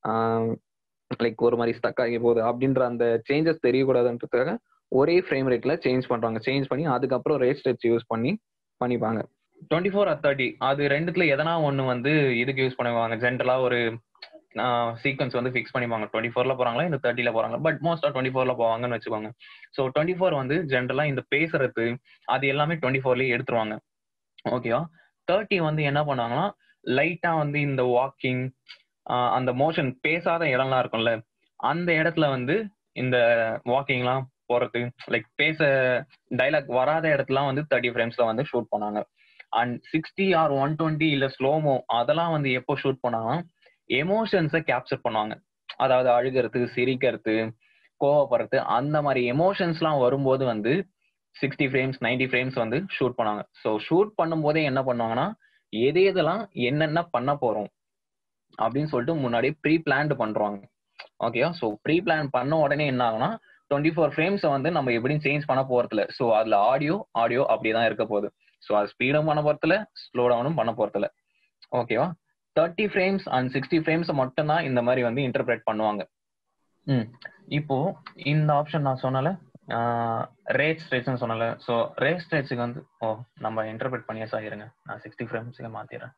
லைக் ஒரு மாதிரி ஸ்டக் ஆகி போகுது அப்படின்ற அந்த சேஞ்சஸ் தெரியக்கூடாதுன்றதுக்காக ஒரே ஃப்ரேம் ரேட்ல சேஞ்ச் பண்றாங்க சேஞ்ச் பண்ணி அதுக்கப்புறம் ரேட் ஸ்ட்ரெச் யூஸ் பண்ணி பண்ணிப்பாங்க டுவெண்ட்டி ஃபோர் ஆர் தேர்ட்டி அது ரெண்டுத்துல எதனா ஒன்று வந்து இதுக்கு யூஸ் பண்ணுவாங்க ஜென்ரலா ஒரு சீக்வன்ஸ் வந்து ஃபிக்ஸ் பண்ணிப்பாங்க டுவெண்ட்டி ஃபோர்ல போறாங்களா இந்த தேர்ட்டில போறாங்க பட் மோஸ்டா டுவெண்ட்டி ஃபோர்ல போவாங்கன்னு வச்சுக்கோங்க ஸோ டுவெண்ட்டி ஃபோர் வந்து ஜென்ரலா இந்த பேசுறது அது எல்லாமே டுவெண்ட்டி ஃபோர்லயே எடுத்துருவாங்க ஓகேவா தேர்ட்டி வந்து என்ன பண்ணாங்கன்னா லைட்டா வந்து இந்த வாக்கிங் அந்த மோஷன் பேசாத இடம்லாம் இருக்கும்ல அந்த இடத்துல வந்து இந்த வாக்கிங்லாம் போறது லைக் பேச டைலாக் வராத இடத்துலாம் வந்து தேர்ட்டி ஃப்ரேம்ஸ்ல வந்து ஷூட் பண்ணாங்க and sixty or one twenty இல்ல ஸ்லோமோ அதெல்லாம் வந்து எப்போ ஷூட் பண்ணாங்கன்னா எமோஷன்ஸை கேப்சர் பண்ணுவாங்க அதாவது அழுகிறது சிரிக்கிறது கோவப்படுறது அந்த மாதிரி எமோஷன்ஸ்லாம் வரும்போது வந்து சிக்ஸ்டி ஃப்ரேம்ஸ் நைன்டி ஃப்ரேம்ஸ் வந்து ஷூட் பண்ணாங்க ஸோ ஷூட் பண்ணும்போதே என்ன பண்ணுவாங்கன்னா எது எதெல்லாம் என்னென்ன பண்ண போறோம் அப்படின்னு சொல்லிட்டு முன்னாடி ப்ரீ பிளான்டு பண்றாங்க ஓகேவா ஸோ ப்ரீ பிளான் பண்ண உடனே என்ன ஆகுனா டுவெண்ட்டி ஃபோர் ஃப்ரேம்ஸை வந்து நம்ம எப்படியும் சேஞ்ச் பண்ண போறதில்ல ஸோ அதுல ஆடியோ ஆடியோ அப்படிதான் இருக்க போகுது ஸோ அது ஸ்பீடும் பண்ண போறதில்ல ஸ்லோ டவுனும் பண்ண போறதில்ல ஓகேவா thirty frames and sixty frames மட்டும்தான் இந்த மாதிரி வந்து இன்டர்பிரேட் பண்ணுவாங்க ம் இப்போ இந்த ஆப்ஷன் நான் சொன்னல ரேட் ஸ்ட்ரெச்னு சொன்னல ஸோ ரேட் ஸ்ட்ரெச்சுக்கு வந்து ஓ நம்ம இன்டர்பிரேட் பண்ணியாச்சா இருங்க நான் சிக்ஸ்டி ஃப்ரேம்ஸுக்கு மாத்திடுறேன்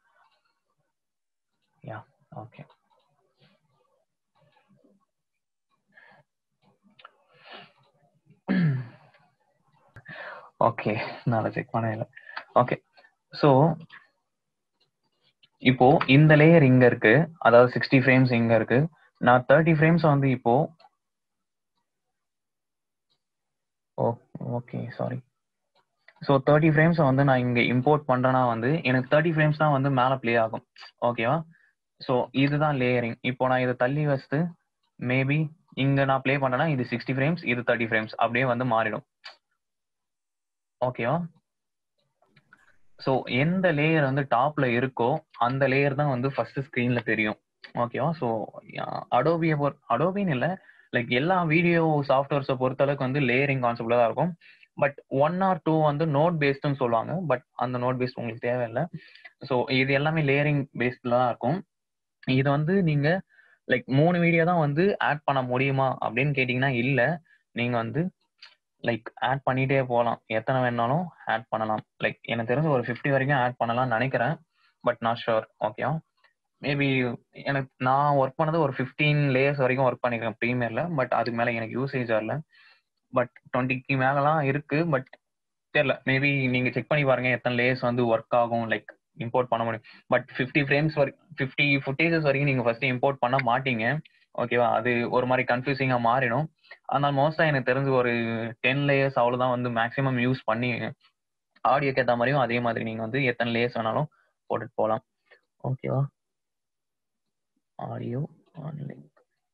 யா ஓகே ஓகே நான் செக் பண்ண இல்லை ஓகே ஸோ இப்போ இந்த லேயர் இங்க இருக்கு அதாவது சிக்ஸ்டி ஃப்ரேம்ஸ் இங்க இருக்கு நான் தேர்ட்டி ஃப்ரேம்ஸ் வந்து இப்போ okay sorry so thirty frames வந்து நான் இங்க இம்போர்ட் பண்றேன்னா வந்து எனக்கு தேர்ட்டி ஃப்ரேம்ஸ் தான் வந்து மேலே ப்ளே ஆகும் ஓகேவா ஸோ இதுதான் லேயரிங் இப்போ நான் இதை தள்ளி வச்சுட்டு மேபி இங்க நான் ப்ளே பண்ணேன்னா இது சிக்ஸ்டி ஃப்ரேம்ஸ் இது தேர்ட்டி ஃப்ரேம்ஸ் அப்படியே வந்து மாறிடும் ஓகேவா ஸோ எந்த லேயர் வந்து டாப்ல இருக்கோ அந்த லேயர் தான் வந்து ஃபர்ஸ்ட் ஸ்க்ரீன்ல தெரியும் ஓகேவா ஸோ அடோபியை பொறு அடோபின்னு இல்லை லைக் எல்லா வீடியோ சாஃப்ட்வேர்ஸை பொறுத்தளவுக்கு வந்து லேயரிங் கான்செப்ட்ல தான் இருக்கும் பட் ஒன் ஆர் டூ வந்து நோட் பேஸ்டுன்னு சொல்லுவாங்க பட் அந்த நோட் பேஸ்ட் உங்களுக்கு தேவையில்லை ஸோ இது எல்லாமே லேயரிங் பேஸ்டில் தான் இருக்கும் இது வந்து நீங்க லைக் மூணு வீடியோ தான் வந்து ஆட் பண்ண முடியுமா அப்படின்னு கேட்டிங்கன்னா இல்லை நீங்கள் வந்து லைக் ஆட் பண்ணிட்டே போகலாம் எத்தனை வேணாலும் ஆட் பண்ணலாம் லைக் எனக்கு தெரிஞ்சு ஒரு ஃபிஃப்டி வரைக்கும் ஆட் பண்ணலாம்னு நினைக்கிறேன் பட் நாட் ஷுர் ஓகேவா மேபி எனக்கு நான் ஒர்க் பண்ணது ஒரு ஃபிஃப்டீன் லேயர்ஸ் வரைக்கும் ஒர்க் பண்ணியிருக்கேன் ப்ரீமியரில் பட் அதுக்கு மேலே எனக்கு யூசேஜ் வரல பட் டுவெண்ட்டிக்கு மேலலாம் இருக்கு பட் தெரியல மேபி நீங்க செக் பண்ணி பாருங்க எத்தனை லேயர்ஸ் வந்து ஒர்க் ஆகும் லைக் இம்போர்ட் பண்ண முடியும் பட் ஃபிஃப்டி ஃப்ரேம்ஸ் வரைக்கும் ஃபிஃப்டி ஃபுட்டேஜஸ் வரைக்கும் நீங்க ஃபர்ஸ்ட் இம்போர்ட் பண்ண மாட்டீங்க ஓகேவா அது ஒரு மாதிரி கன்ஃபியூசிங்கா மாறிடும் ஆனால் மோஸ்டா எனக்கு தெரிஞ்சு ஒரு டென் லேயர்ஸ் அவ்வளவுதான் வந்து மேக்ஸிமம் யூஸ் பண்ணி ஆடியோக்கு ஏற்ற மாதிரியும் அதே மாதிரி நீங்க வந்து எத்தனை லேயர்ஸ் வேணாலும் போட்டுட்டு போகலாம் ஓகேவா ஆடியோ ஆன்லைன்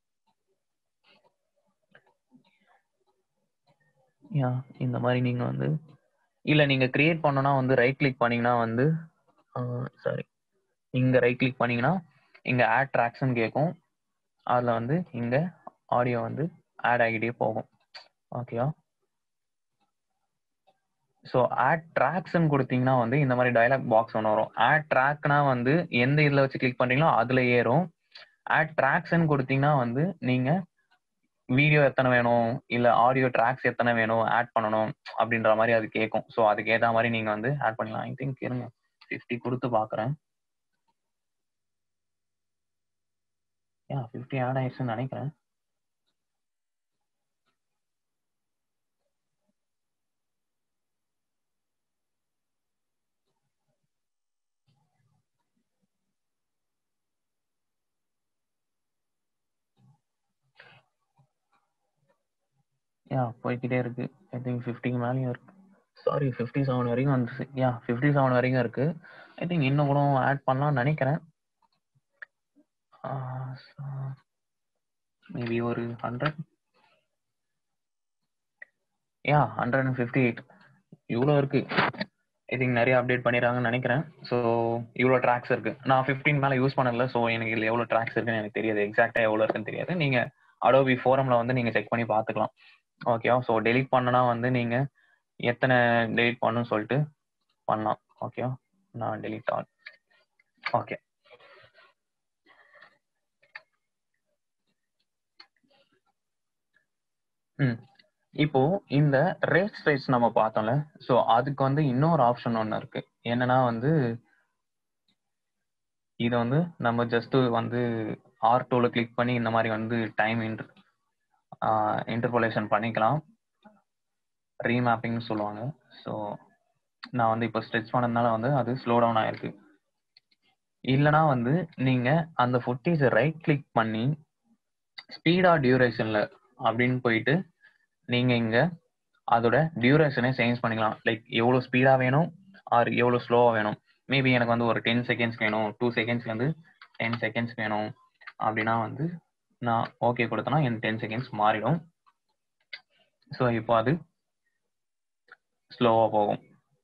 யா இந்த மாதிரி நீங்க வந்து இல்ல நீங்க கிரியேட் பண்ணனா வந்து ரைட் கிளிக் பண்ணீங்கன்னா வந்து சாரி இங்க ரைட் கிளிக் பண்ணீங்கன்னா இங்க ஆட் ட்ராக்ஸ்னு கேட்கும் அதில் வந்து இங்கே ஆடியோ வந்து ஆட் ஆகிட்டே போகும் ஓகேவா ஸோ ஆட் ட்ராக்ஸ்ன்னு கொடுத்தீங்கன்னா வந்து இந்த மாதிரி டயலாக் பாக்ஸ் ஒன்று வரும் ஆட் ட்ராக்னா வந்து எந்த இதில் வச்சு கிளிக் பண்ணுறீங்களோ அதில் ஏறும் ஆட் ட்ராக்ஸ்ன்னு கொடுத்தீங்கன்னா வந்து நீங்கள் வீடியோ எத்தனை வேணும் இல்லை ஆடியோ ட்ராக்ஸ் எத்தனை வேணும் ஆட் பண்ணணும் அப்படின்ற மாதிரி அது கேட்கும் ஸோ அதுக்கு ஏற்ற மாதிரி நீங்கள் வந்து ஆட் பண்ணலாம் ஐ திங்க் இருங்க ஃபிஃப்டி கொடுத்து பார்க்குறேன் யா ஃபிஃப்டி ஆட் ஆயிடுச்சுன்னு நினைக்கிறேன் யா போய்கிட்டே இருக்கு ஐ திங்க் ஃபிஃப்டிக்கு மேலேயும் இருக்கு சாரி ஃபிஃப்டி செவன் வரைக்கும் வந்துச்சு யா ஃபிஃப்டி செவன் வரைக்கும் இருக்கு ஐ திங்க் இன்னும் கூட ஆட் பண்ணலாம்னு நினைக்கிறேன் மேபி ஒரு hundred yeah hundred and fifty eight இவ்வளோ இருக்கு ஐ திங்க் நிறைய அப்டேட் பண்ணிடுறாங்கன்னு நினைக்கிறேன் ஸோ இவ்வளோ ட்ராக்ஸ் இருக்கு நான் ஃபிஃப்டீன் மேலே யூஸ் பண்ணல ஸோ எனக்கு இதில் எவ்வளோ ட்ராக்ஸ் இருக்குன்னு எனக்கு தெரியாது எக்ஸாக்டாக எவ்வளோ இருக்குன்னு தெரியாது நீங்கள் அடோபி ஃபோரமில் வந்து நீங்கள் செக் பண்ணி பார்த்துக்கலாம் ஓகேவா ஸோ டெலிட் பண்ணனா வந்து நீங்கள் எத்தனை டெலிட் பண்ணணும்னு சொல்லிட்டு பண்ணலாம் ஓகேவா நான் டெலிட் ஆல் ஓகே ம் இப்போ இந்த ரேட் ஸ்பேஸ் நம்ம பார்த்தோம்ல ஸோ அதுக்கு வந்து இன்னொரு ஆப்ஷன் ஒன்று இருக்கு என்னன்னா வந்து இதை வந்து நம்ம ஜஸ்ட் வந்து ஆர் டூவில் கிளிக் பண்ணி இந்த மாதிரி வந்து டைம் இன்டர் இன்டர்போலேஷன் பண்ணிக்கலாம் ரீமேப்பிங்னு சொல்லுவாங்க ஸோ நான் வந்து இப்போ ஸ்ட்ரெச் பண்ணதுனால வந்து அது ஸ்லோ டவுன் ஆயிருக்கு இல்லைனா வந்து நீங்கள் அந்த ஃபுட்டேஜை ரைட் கிளிக் பண்ணி ஸ்பீடா டியூரேஷனில் அப்படின்னு போயிட்டு நீங்கள் இங்கே அதோட டியூரேஷனை சேஞ்ச் பண்ணிக்கலாம் லைக் எவ்வளோ ஸ்பீடாக வேணும் ஆர் எவ்வளோ ஸ்லோவாக வேணும் மேபி எனக்கு வந்து ஒரு டென் செகண்ட்ஸ் வேணும் டூ செகண்ட்ஸ்க்கு வந்து டென் செகண்ட்ஸ் வேணும் அப்படின்னா வந்து நான் ஓகே கொடுத்தனா என் டென் செகண்ட்ஸ் மாறிடும் ஸோ இப்போ அது ஸ்லோவாக போகும்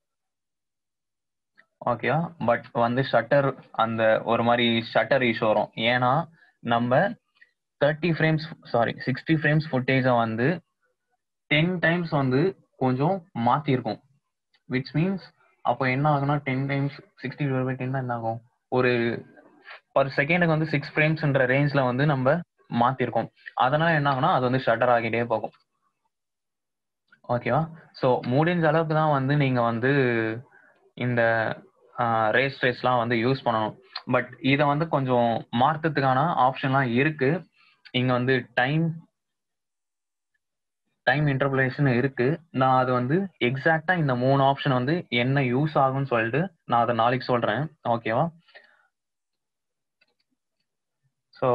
ஓகேவா பட் வந்து ஷட்டர் அந்த ஒரு மாதிரி ஷட்டர் இஷ்யூ வரும் ஏன்னா நம்ம thirty frames sorry sixty frames ஃபுட்டேஜை வந்து டென் டைம்ஸ் வந்து கொஞ்சம் மாற்றிருக்கும் விச் மீன்ஸ் அப்போ என்ன ஆகுனா ten times sixty divide by ten என்ன ஆகும் ஒரு பர் செகண்டுக்கு வந்து சிக்ஸ் ஃப்ரேம்ஸ்ன்ற ரேஞ்சில் வந்து நம்ம மாற்றிருக்கோம் அதனால என்ன ஆகுனா அது வந்து ஷட்டர் ஆகிட்டே போகும் ஓகேவா ஸோ முடிஞ்ச அளவுக்கு தான் வந்து நீங்கள் வந்து இந்த ரேஸ் ரேஸ்லாம் வந்து யூஸ் பண்ணணும் பட் இதை வந்து கொஞ்சம் மாற்றத்துக்கான ஆப்ஷன்லாம் இருக்கு இங்கே வந்து டைம் டைம் இன்டர்புலேஷன் இருக்கு நான் அது வந்து எக்ஸாக்டா இந்த மூணு ஆப்ஷன் வந்து என்ன யூஸ் ஆகும்னு சொல்லிட்டு நான் அதை நாளைக்கு சொல்றேன் ஓகேவா ஸோ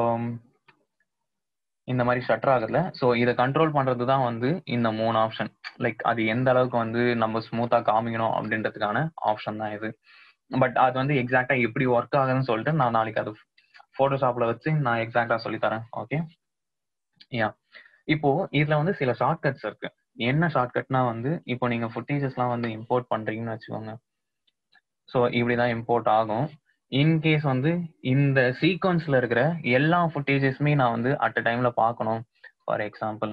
இந்த மாதிரி ஷட்டர் ஆகுதுல ஸோ இதை கண்ட்ரோல் பண்றது தான் வந்து இந்த மூணு ஆப்ஷன் லைக் அது எந்த அளவுக்கு வந்து நம்ம ஸ்மூத்தா காமிக்கணும் அப்படின்றதுக்கான ஆப்ஷன் தான் இது பட் அது வந்து எக்ஸாக்டா எப்படி ஒர்க் ஆகுதுன்னு சொல்லிட்டு நான் நாளைக்கு அது போட்டோஷாப்ல வச்சு நான் எக்ஸாக்டா சொல்லித்தரேன் ஓகே யா இப்போ இதுல வந்து சில ஷார்ட்கட்ஸ் இருக்கு என்ன ஷார்ட்கட்னா வந்து இப்போ நீங்க ஃபுட்டேஜஸ்லாம் வந்து இம்போர்ட் பண்றீங்கன்னு வச்சுக்கோங்க ஸோ இப்படிதான் இம்போர்ட் ஆகும் இன்கேஸ் வந்து இந்த சீக்வன்ஸ்ல இருக்கிற எல்லா ஃபுட்டேஜஸுமே நான் வந்து அட் அ டைம்ல பார்க்கணும் ஃபார் எக்ஸாம்பிள்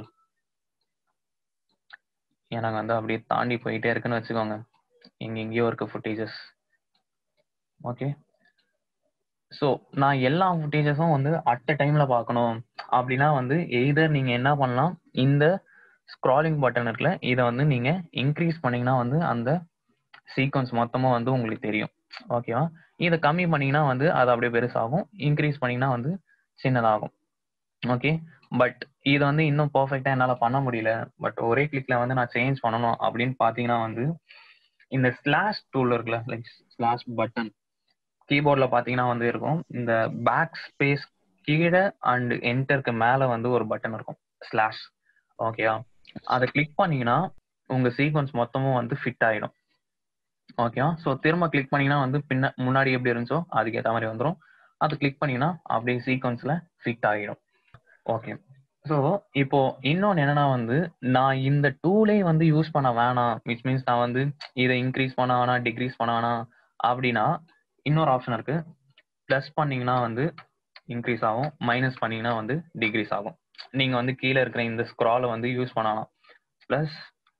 எனக்கு வந்து அப்படியே தாண்டி போயிட்டே இருக்குன்னு வச்சுக்கோங்க எங்க எங்கேயோ இருக்கு ஃபுட்டேஜஸ் ஓகே ஸோ நான் எல்லா ஃபுட்டேஜஸும் வந்து அட் அ டைம்ல பார்க்கணும் அப்படின்னா வந்து எய்தர் நீங்க என்ன பண்ணலாம் இந்த ஸ்க்ராலிங் பட்டன் இருக்குல்ல இதை வந்து நீங்க இன்க்ரீஸ் பண்ணீங்கன்னா வந்து அந்த சீக்வன்ஸ் மொத்தமும் வந்து உங்களுக்கு தெரியும் ஓகேவா இதை கம்மி பண்ணீங்கன்னா வந்து அது அப்படியே பெருசாகும் இன்க்ரீஸ் பண்ணீங்கன்னா வந்து சின்னதாகும் ஓகே பட் இதை வந்து இன்னும் பர்ஃபெக்டா என்னால் பண்ண முடியல பட் ஒரே கிளிக்ல வந்து நான் சேஞ்ச் பண்ணணும் அப்படின்னு பார்த்தீங்கன்னா வந்து இந்த ஸ்லாஷ் டூல் இருக்குல்ல லைக் ஸ்லாஷ் பட்டன் கீபோர்டில் பார்த்தீங்கன்னா வந்து இருக்கும் இந்த பேக் ஸ்பேஸ் கீழே அண்ட் என்டருக்கு மேலே வந்து ஒரு பட்டன் இருக்கும் ஸ்லாஷ் ஓகேவா அதை கிளிக் பண்ணீங்கன்னா உங்க சீக்வன்ஸ் மொத்தமும் வந்து ஃபிட் ஆகிடும் ஓகேவா ஸோ திரும்ப கிளிக் பண்ணீங்கன்னா வந்து பின்ன முன்னாடி எப்படி இருந்துச்சோ அதுக்கேற்ற மாதிரி வந்துடும் அது கிளிக் பண்ணீங்கன்னா அப்படியே சீக்வன்ஸ்ல ஃபிட் ஆகிடும் ஓகே ஸோ இப்போ இன்னொன்று என்னன்னா வந்து நான் இந்த டூலே வந்து யூஸ் பண்ண வேணாம் விச் மீன்ஸ் நான் வந்து இதை இன்க்ரீஸ் பண்ண வேணாம் டிக்ரீஸ் பண்ண வேணாம் அப்படின்னா இன்னொரு ஆப்ஷன் இருக்கு ப்ளஸ் பண்ணீங்கன்னா வந்து இன்க்ரீஸ் ஆகும் மைனஸ் பண்ணீங்கன்னா வந்து டிக்ரீஸ் ஆகும் நீங்க வந்து கீழே இருக்கிற இந்த ஸ்க்ராலை வந்து யூஸ் பண்ணலாம் ப்ளஸ்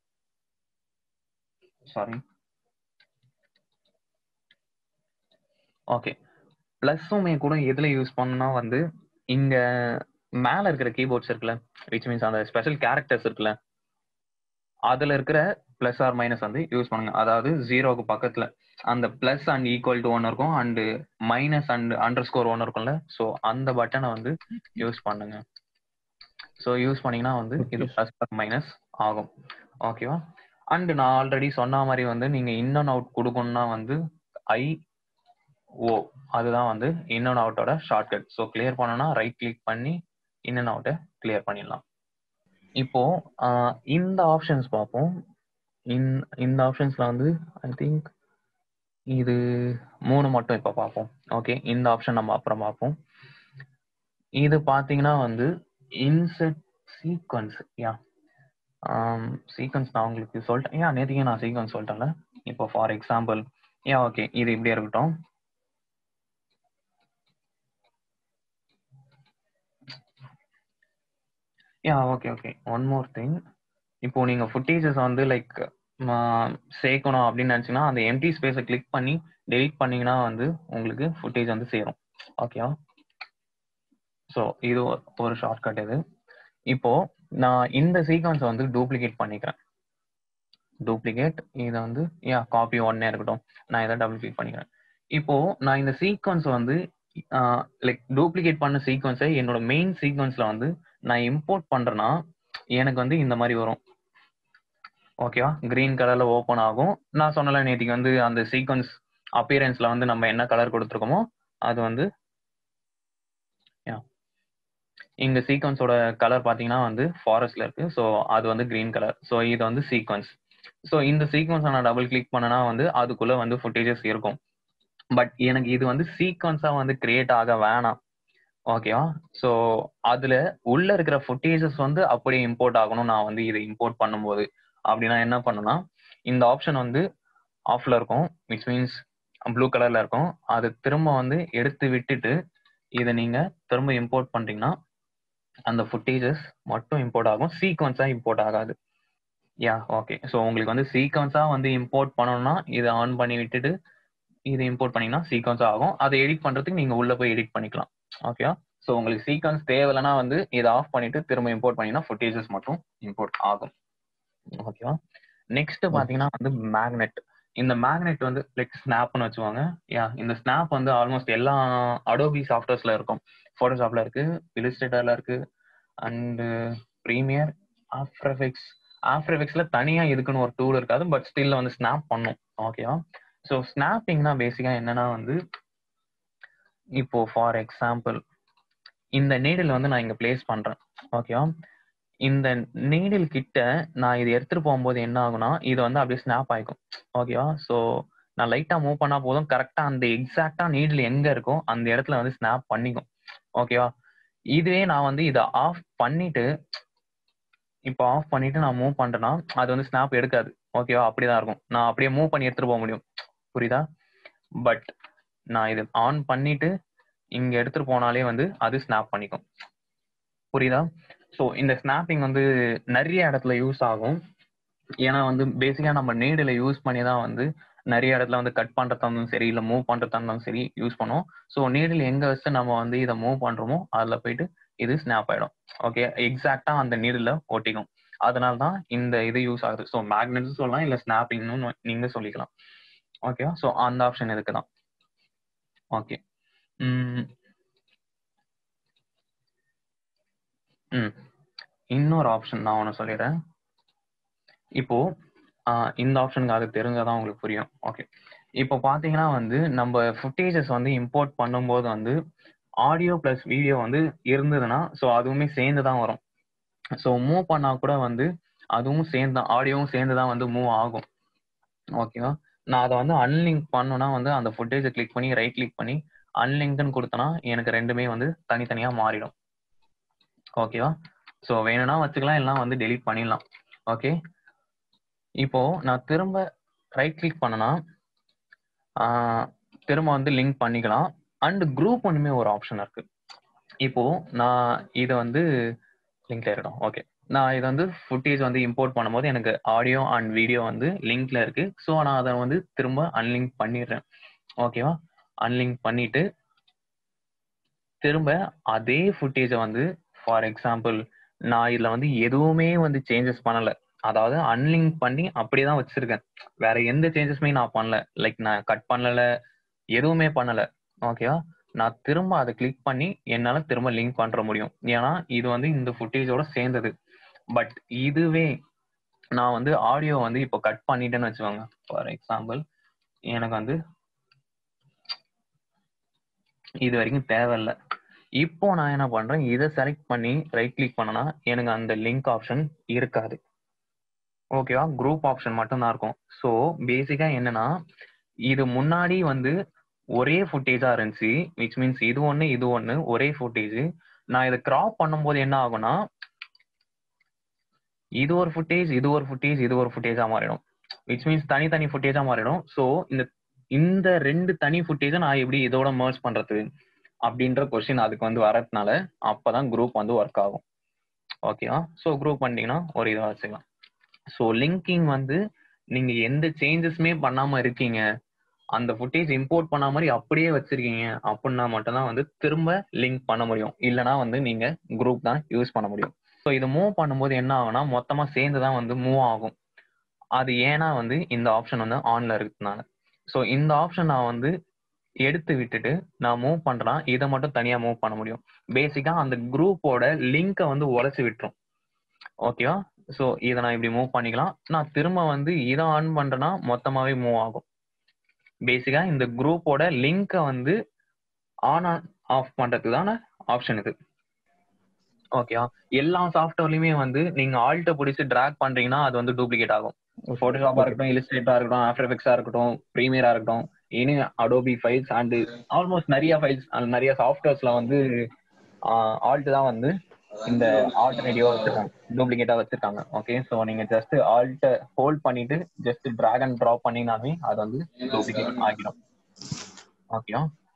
சாரி ஓகே ப்ளஸ்ஸுமே கூட எதில் யூஸ் பண்ணணும்னா வந்து இங்க மேல இருக்கிற கீபோர்ட்ஸ் இருக்குல்ல விச் மீன்ஸ் அந்த ஸ்பெஷல் கேரக்டர்ஸ் இருக்குல்ல அதுல இருக்கிற பிளஸ் ஆர் மைனஸ் வந்து யூஸ் பண்ணுங்க அதாவது ஜீரோக்கு பக்கத்துல அந்த plus and equal to one இருக்கும் and minus and underscore one இருக்கும்ல ஸோ அந்த பட்டனை வந்து யூஸ் பண்ணுங்க ஸோ யூஸ் பண்ணீங்கன்னா வந்து இது பிளஸ் ஆர் மைனஸ் ஆகும் ஓகேவா அண்ட் நான் ஆல்ரெடி சொன்ன மாதிரி வந்து நீங்க இன் அண்ட் அவுட் கொடுக்கணும்னா வந்து ஐ ஓ அதுதான் வந்து இன் அண்ட் அவுட்டோட ஷார்ட்கட் ஸோ கிளியர் பண்ணோம்னா ரைட் கிளிக் பண்ணி இன் அண்ட் அவுட்டை கிளியர் பண்ணிடலாம் இப்போ ஆஹ், இந்த ஆப்ஷன்ஸ் பார்ப்போம் இன் இந்த ஆப்ஷன்ஸ்ல வந்து ஐ திங்க் இது மூணு மட்டும் இப்போ பார்ப்போம் ஓகே இந்த ஆப்ஷன் நம்ம அப்புறம் பார்ப்போம் இது பார்த்தீங்கன்னா வந்து இன்செட் சீக்வன்ஸ் யா சீக்வன்ஸ் நான் உங்களுக்கு சொல்லிட்டேன் ஏன் நேற்றுக்கே நான் சீக்வன்ஸ் சொல்லிட்டேன்ல இப்போ ஃபார் எக்ஸாம்பிள் யா ஓகே இது இப்படியே இருக்கட்டும் yeah okay okay one more thing இப்போ நீங்க ஃபுட்டேஜஸ் வந்து லைக் சேர்க்கணும் அப்படின்னு நினைச்சீங்கன்னா அந்த எம்டி ஸ்பேஸை கிளிக் பண்ணி டெலிட் பண்ணீங்கன்னா வந்து உங்களுக்கு ஃபுட்டேஜ் வந்து சேரும் ஓகேவா ஸோ இது ஒரு- ஒரு ஷார்ட்கட் இது இப்போ நான் இந்த சீக்வன்ஸை வந்து டூப்ளிகேட் பண்ணிக்கிறேன் டூப்ளிகேட் இதை வந்து யா காப்பி ஒன்னே இருக்கட்டும் நான் இதை டபுள் கிளிக் பண்ணிக்கிறேன் இப்போ நான் இந்த சீக்வன்ஸ் வந்து லைக் டூப்ளிகேட் பண்ண சீக்வன்ஸை என்னோட மெயின் சீக்வன்ஸ்ல வந்து நான் இம்போர்ட் பண்றேன்னா எனக்கு வந்து இந்த மாதிரி வரும் ஓகேவா கிரீன் கலர்ல ஓப்பன் ஆகும் நான் சொன்னல நேற்றுக்கு வந்து அந்த சீக்வன்ஸ் அப்பியரன்ஸ்ல வந்து நம்ம என்ன கலர் கொடுத்துருக்கோமோ அது வந்து yeah. இங்க சீக்வன்ஸோட கலர் பாத்தீங்கன்னா வந்து ஃபாரஸ்ட்ல இருக்கு ஸோ அது வந்து கிரீன் கலர் ஸோ இது வந்து சீக்வன்ஸ் ஸோ இந்த சீக்வன்ஸை நான் டபுள் கிளிக் பண்ணனா வந்து அதுக்குள்ள வந்து ஃபுட்டேஜஸ் இருக்கும் பட் எனக்கு இது வந்து சீக்வன்ஸா வந்து கிரியேட் ஆக வேணாம் ஓகேவா ஸோ அதுல உள்ள இருக்கிற ஃபுட்டேஜஸ் வந்து அப்படியே இம்போர்ட் ஆகணும் நான் வந்து இதை இம்போர்ட் பண்ணும்போது அப்படின்னா என்ன பண்ணுனா இந்த ஆப்ஷன் வந்து ஆஃப்ல இருக்கும் விச் மீன்ஸ் ப்ளூ கலர்ல இருக்கும் அது திரும்ப வந்து எடுத்து விட்டுட்டு இதை நீங்க திரும்ப இம்போர்ட் பண்றீங்கன்னா அந்த ஃபுட்டேஜஸ் மட்டும் இம்போர்ட் ஆகும் சீக்வன்ஸா இம்போர்ட் ஆகாது யா ஓகே ஸோ உங்களுக்கு வந்து சீக்வன்ஸா வந்து இம்போர்ட் பண்ணணும்னா இதை ஆன் பண்ணி விட்டுட்டு இதை இம்போர்ட் பண்ணீங்கன்னா சீக்வன்ஸா ஆகும் அதை எடிட் பண்றதுக்கு நீங்க உள்ள போய் எடிட் பண்ணிக்கலாம் ஓகேவா ஸோ உங்களுக்கு சீக்வன்ஸ் தேவையில்லைன்னா வந்து இதை ஆஃப் பண்ணிட்டு திரும்ப இம்போர்ட் பண்ணீங்கன்னா ஃபுட்டேஜஸ் மட்டும் இம்போர்ட் ஆகும் ஓகேவா நெக்ஸ்ட் பாத்தீங்கன்னா வந்து மேக்னெட் இந்த மேக்னெட் வந்து லைக் ஸ்னாப்னு வச்சுவாங்க யா இந்த ஸ்னாப் வந்து ஆல்மோஸ்ட் எல்லா அடோபி சாஃப்ட்வேர்ஸ்ல இருக்கும் போட்டோஷாப்ல இருக்கு இலிஸ்ட்ரேட்டர்ல இருக்கு and Premiere After Effects After எஃபெக்ட்ஸ்ல தனியா இதுக்குன்னு ஒரு டூல் இருக்காது பட் ஸ்டில் வந்து ஸ்னாப் பண்ணும் ஓகேவா ஸோ ஸ்னாப்பிங்னா பேசிக்கா என்னன்னா வந்து இப்போ ஃபார் எக்ஸாம்பிள் இந்த நீடில் வந்து நான் இங்க பிளேஸ் பண்றேன் ஓகேவா இந்த நீடில் கிட்ட நான் இது எடுத்துட்டு போகும்போது என்ன ஆகும்னா இது வந்து அப்படியே ஸ்னாப் ஆயிக்கும் ஓகேவா ஸோ நான் லைட்டா மூவ் பண்ணா போதும் கரெக்டா அந்த எக்ஸாக்டா நீடில் எங்க இருக்கோ அந்த இடத்துல வந்து ஸ்னாப் பண்ணிக்கும் ஓகேவா இதுவே நான் வந்து இதை ஆஃப் பண்ணிட்டு இப்போ ஆஃப் பண்ணிட்டு நான் மூவ் பண்றேன்னா அது வந்து ஸ்னாப் எடுக்காது ஓகேவா அப்படிதான் இருக்கும் நான் அப்படியே மூவ் பண்ணி எடுத்துட்டு போக முடியும் புரியுதா பட் நான் இது ஆன் பண்ணிட்டு இங்க எடுத்துட்டு போனாலே வந்து அது ஸ்னாப் பண்ணிக்கும் புரியுதா ஸோ இந்த ஸ்னாப்பிங் வந்து நிறைய இடத்துல யூஸ் ஆகும் ஏன்னா வந்து பேசிக்கா நம்ம நீடில் யூஸ் பண்ணி தான் வந்து நிறைய இடத்துல வந்து கட் பண்றதா இருந்தாலும் சரி இல்லை மூவ் பண்றதா இருந்தாலும் சரி யூஸ் பண்ணுவோம் ஸோ நீடில் எங்க வச்சு நம்ம வந்து இதை மூவ் பண்றோமோ அதில் போயிட்டு இது ஸ்னாப் ஆயிடும் ஓகே எக்ஸாக்டா அந்த நீடில் ஒட்டிக்கும் அதனால தான் இந்த இது யூஸ் ஆகுது ஸோ மேக்னெட்ஸ் சொல்லலாம் இல்லை ஸ்னாப்பிங்னு நீங்க சொல்லிக்கலாம் ஓகேவா ஸோ அந்த ஆப்ஷன் இதுக்கு தான் ஓகே ம் இன்னொரு ஆப்ஷன் நான் ஒன்று சொல்லிடுறேன் இப்போ ஆஹ் இந்த ஆப்ஷனுக்கு அது தெரிஞ்சாதான் உங்களுக்கு புரியும் ஓகே இப்போ பார்த்தீங்கன்னா வந்து நம்ம ஃபுட்டேஜஸ் வந்து இம்போர்ட் பண்ணும்போது வந்து ஆடியோ ப்ளஸ் வீடியோ வந்து இருந்ததுன்னா ஸோ அதுவுமே சேர்ந்து தான் வரும் ஸோ மூவ் பண்ணா கூட வந்து அதுவும் சேர்ந்து தான் ஆடியோவும் சேர்ந்து தான் வந்து மூவ் ஆகும் ஓகேவா நான் அதை வந்து அன்லிங்க் பண்ணணும்னா வந்து அந்த ஃபுட்டேஜை கிளிக் பண்ணி ரைட் கிளிக் பண்ணி அன்லிங்க்னு கொடுத்தனா எனக்கு ரெண்டுமே வந்து தனித்தனியாக மாறிடும் ஓகேவா ஸோ வேணும்னா வச்சுக்கலாம் எல்லாம் வந்து டெலீட் பண்ணிடலாம் ஓகே இப்போ நான் திரும்ப ரைட் கிளிக் பண்ணனா ஆஹ் திரும்ப வந்து லிங்க் பண்ணிக்கலாம் அண்ட் குரூப் ஒன்றுமே ஒரு ஆப்ஷன் இருக்கு இப்போ நான் இதை வந்து லிங்க்ல இருக்கட்டும் ஓகே நான் இதை வந்து ஃபுட்டேஜ் வந்து இம்போர்ட் பண்ணும்போது எனக்கு ஆடியோ அண்ட் வீடியோ வந்து லிங்க்ல இருக்கு ஸோ நான் அதை வந்து திரும்ப அன்லிங்க் பண்ணிடுறேன் ஓகேவா அன்லிங்க் பண்ணிட்டு திரும்ப அதே ஃபுட்டேஜை வந்து ஃபார் எக்ஸாம்பிள் நான் இதில் வந்து எதுவுமே வந்து சேஞ்சஸ் பண்ணல அதாவது அன்லிங்க் பண்ணி அப்படியே தான் வச்சிருக்கேன் வேற எந்த சேஞ்சஸுமே நான் பண்ணல லைக் நான் கட் பண்ணல எதுவுமே பண்ணல ஓகேவா நான் திரும்ப அதை கிளிக் பண்ணி என்னால திரும்ப லிங்க் பண்ற முடியும் ஏன்னா இது வந்து இந்த ஃபுட்டேஜோட சேர்ந்தது பட் இதுவே நான் வந்து ஆடியோ வந்து இப்போ கட் பண்ணிட்டேன்னு வச்சுக்கோங்க ஃபார் எக்ஸாம்பிள் எனக்கு வந்து இது வரைக்கும் தேவையில்லை இப்போ நான் என்ன பண்றேன் இதை செலக்ட் பண்ணி ரைட் கிளிக் பண்ணனா எனக்கு அந்த லிங்க் ஆப்ஷன் இருக்காது ஓகேவா குரூப் ஆப்ஷன் மட்டும் தான் இருக்கும் ஸோ பேசிக்கா என்னன்னா இது முன்னாடி வந்து ஒரே ஃபுட்டேஜா இருந்துச்சு விச் மீன்ஸ் இது ஒன்று இது ஒன்று ஒரே ஃபுட்டேஜ் நான் இதை கிராப் பண்ணும்போது என்ன ஆகும்னா இது ஒரு ஃபுட்டேஜ் இது ஒரு ஃபுட்டேஜ் இது ஒரு ஃபுட்டேஜா மாறிடும் விச் மீன்ஸ் தனித்தனி ஃபுட்டேஜா மாறிடும் ஸோ இந்த இந்த ரெண்டு தனி ஃபுட்டேஜை நான் எப்படி இதோட மர்ஜ் பண்றது அப்படின்ற கொஸ்டின் அதுக்கு வந்து வரதுனால அப்பதான் குரூப் வந்து ஒர்க் ஆகும் ஓகேவா ஸோ குரூப் பண்ணிட்டீங்கன்னா ஒரு இதாக வச்சுக்கலாம் ஸோ லிங்கிங் வந்து நீங்க எந்த சேஞ்சஸுமே பண்ணாம இருக்கீங்க அந்த ஃபுட்டேஜ் இம்போர்ட் பண்ண மாதிரி அப்படியே வச்சிருக்கீங்க அப்படின்னா மட்டும்தான் வந்து திரும்ப லிங்க் பண்ண முடியும் இல்லைனா வந்து நீங்க குரூப் தான் யூஸ் பண்ண முடியும் ஸோ இது மூவ் பண்ணும்போது என்ன ஆகும்னா மொத்தமா சேர்ந்து தான் வந்து மூவ் ஆகும் அது ஏன்னா வந்து இந்த ஆப்ஷன் வந்து ஆன்ல இருக்கிறதுனால ஸோ இந்த ஆப்ஷன் நான் வந்து எடுத்து விட்டுட்டு நான் மூவ் பண்றேன்னா இதை மட்டும் தனியா மூவ் பண்ண முடியும் பேசிக்கா அந்த குரூப்போட லிங்கை வந்து உடச்சு விட்டுரும் ஓகேவா ஸோ இதை நான் இப்படி மூவ் பண்ணிக்கலாம் நான் திரும்ப வந்து இதை ஆன் பண்றேன்னா மொத்தமாவே மூவ் ஆகும் பேசிக்கா இந்த குரூப்போட லிங்கை வந்து ஆன் ஆஃப் பண்றதுக்கு தானே ஆப்ஷன் இது ஓகேவா எல்லா சாஃப்ட்வேர்லயுமே வந்து நீங்க ஆல்ட்ட பிடிச்சி ட்ராக் பண்றீங்கன்னா அது வந்து டூப்ளிகேட் ஆகும் போட்டோஷாப்பா இருக்கட்டும் இலிஸ்ட்ரேட்டா இருக்கட்டும் ஆஃப்டர் எஃபெக்ட்ஸா இருக்கட்டும் ப்ரீமியரா இருக்கட்டும் இனி அடோபி ஃபைல்ஸ் அண்ட் ஆல்மோஸ்ட் நிறைய ஃபைல்ஸ் நிறைய சாஃப்ட்வேர்ஸ்ல வந்து ஆல்ட் தான் வந்து இந்த ஆல்டர்னேட்டிவா வச்சிருக்காங்க டூப்ளிகேட்டா வச்சிருக்காங்க ஓகே ஸோ நீங்க ஜஸ்ட் ஆல்ட்ட ஹோல்ட் பண்ணிட்டு ஜஸ்ட் டிராக் அண்ட் ட்ராப் பண்ணினாவே அது வந்து டூப்ளிகேட் ஆகிடும் ஓகேவா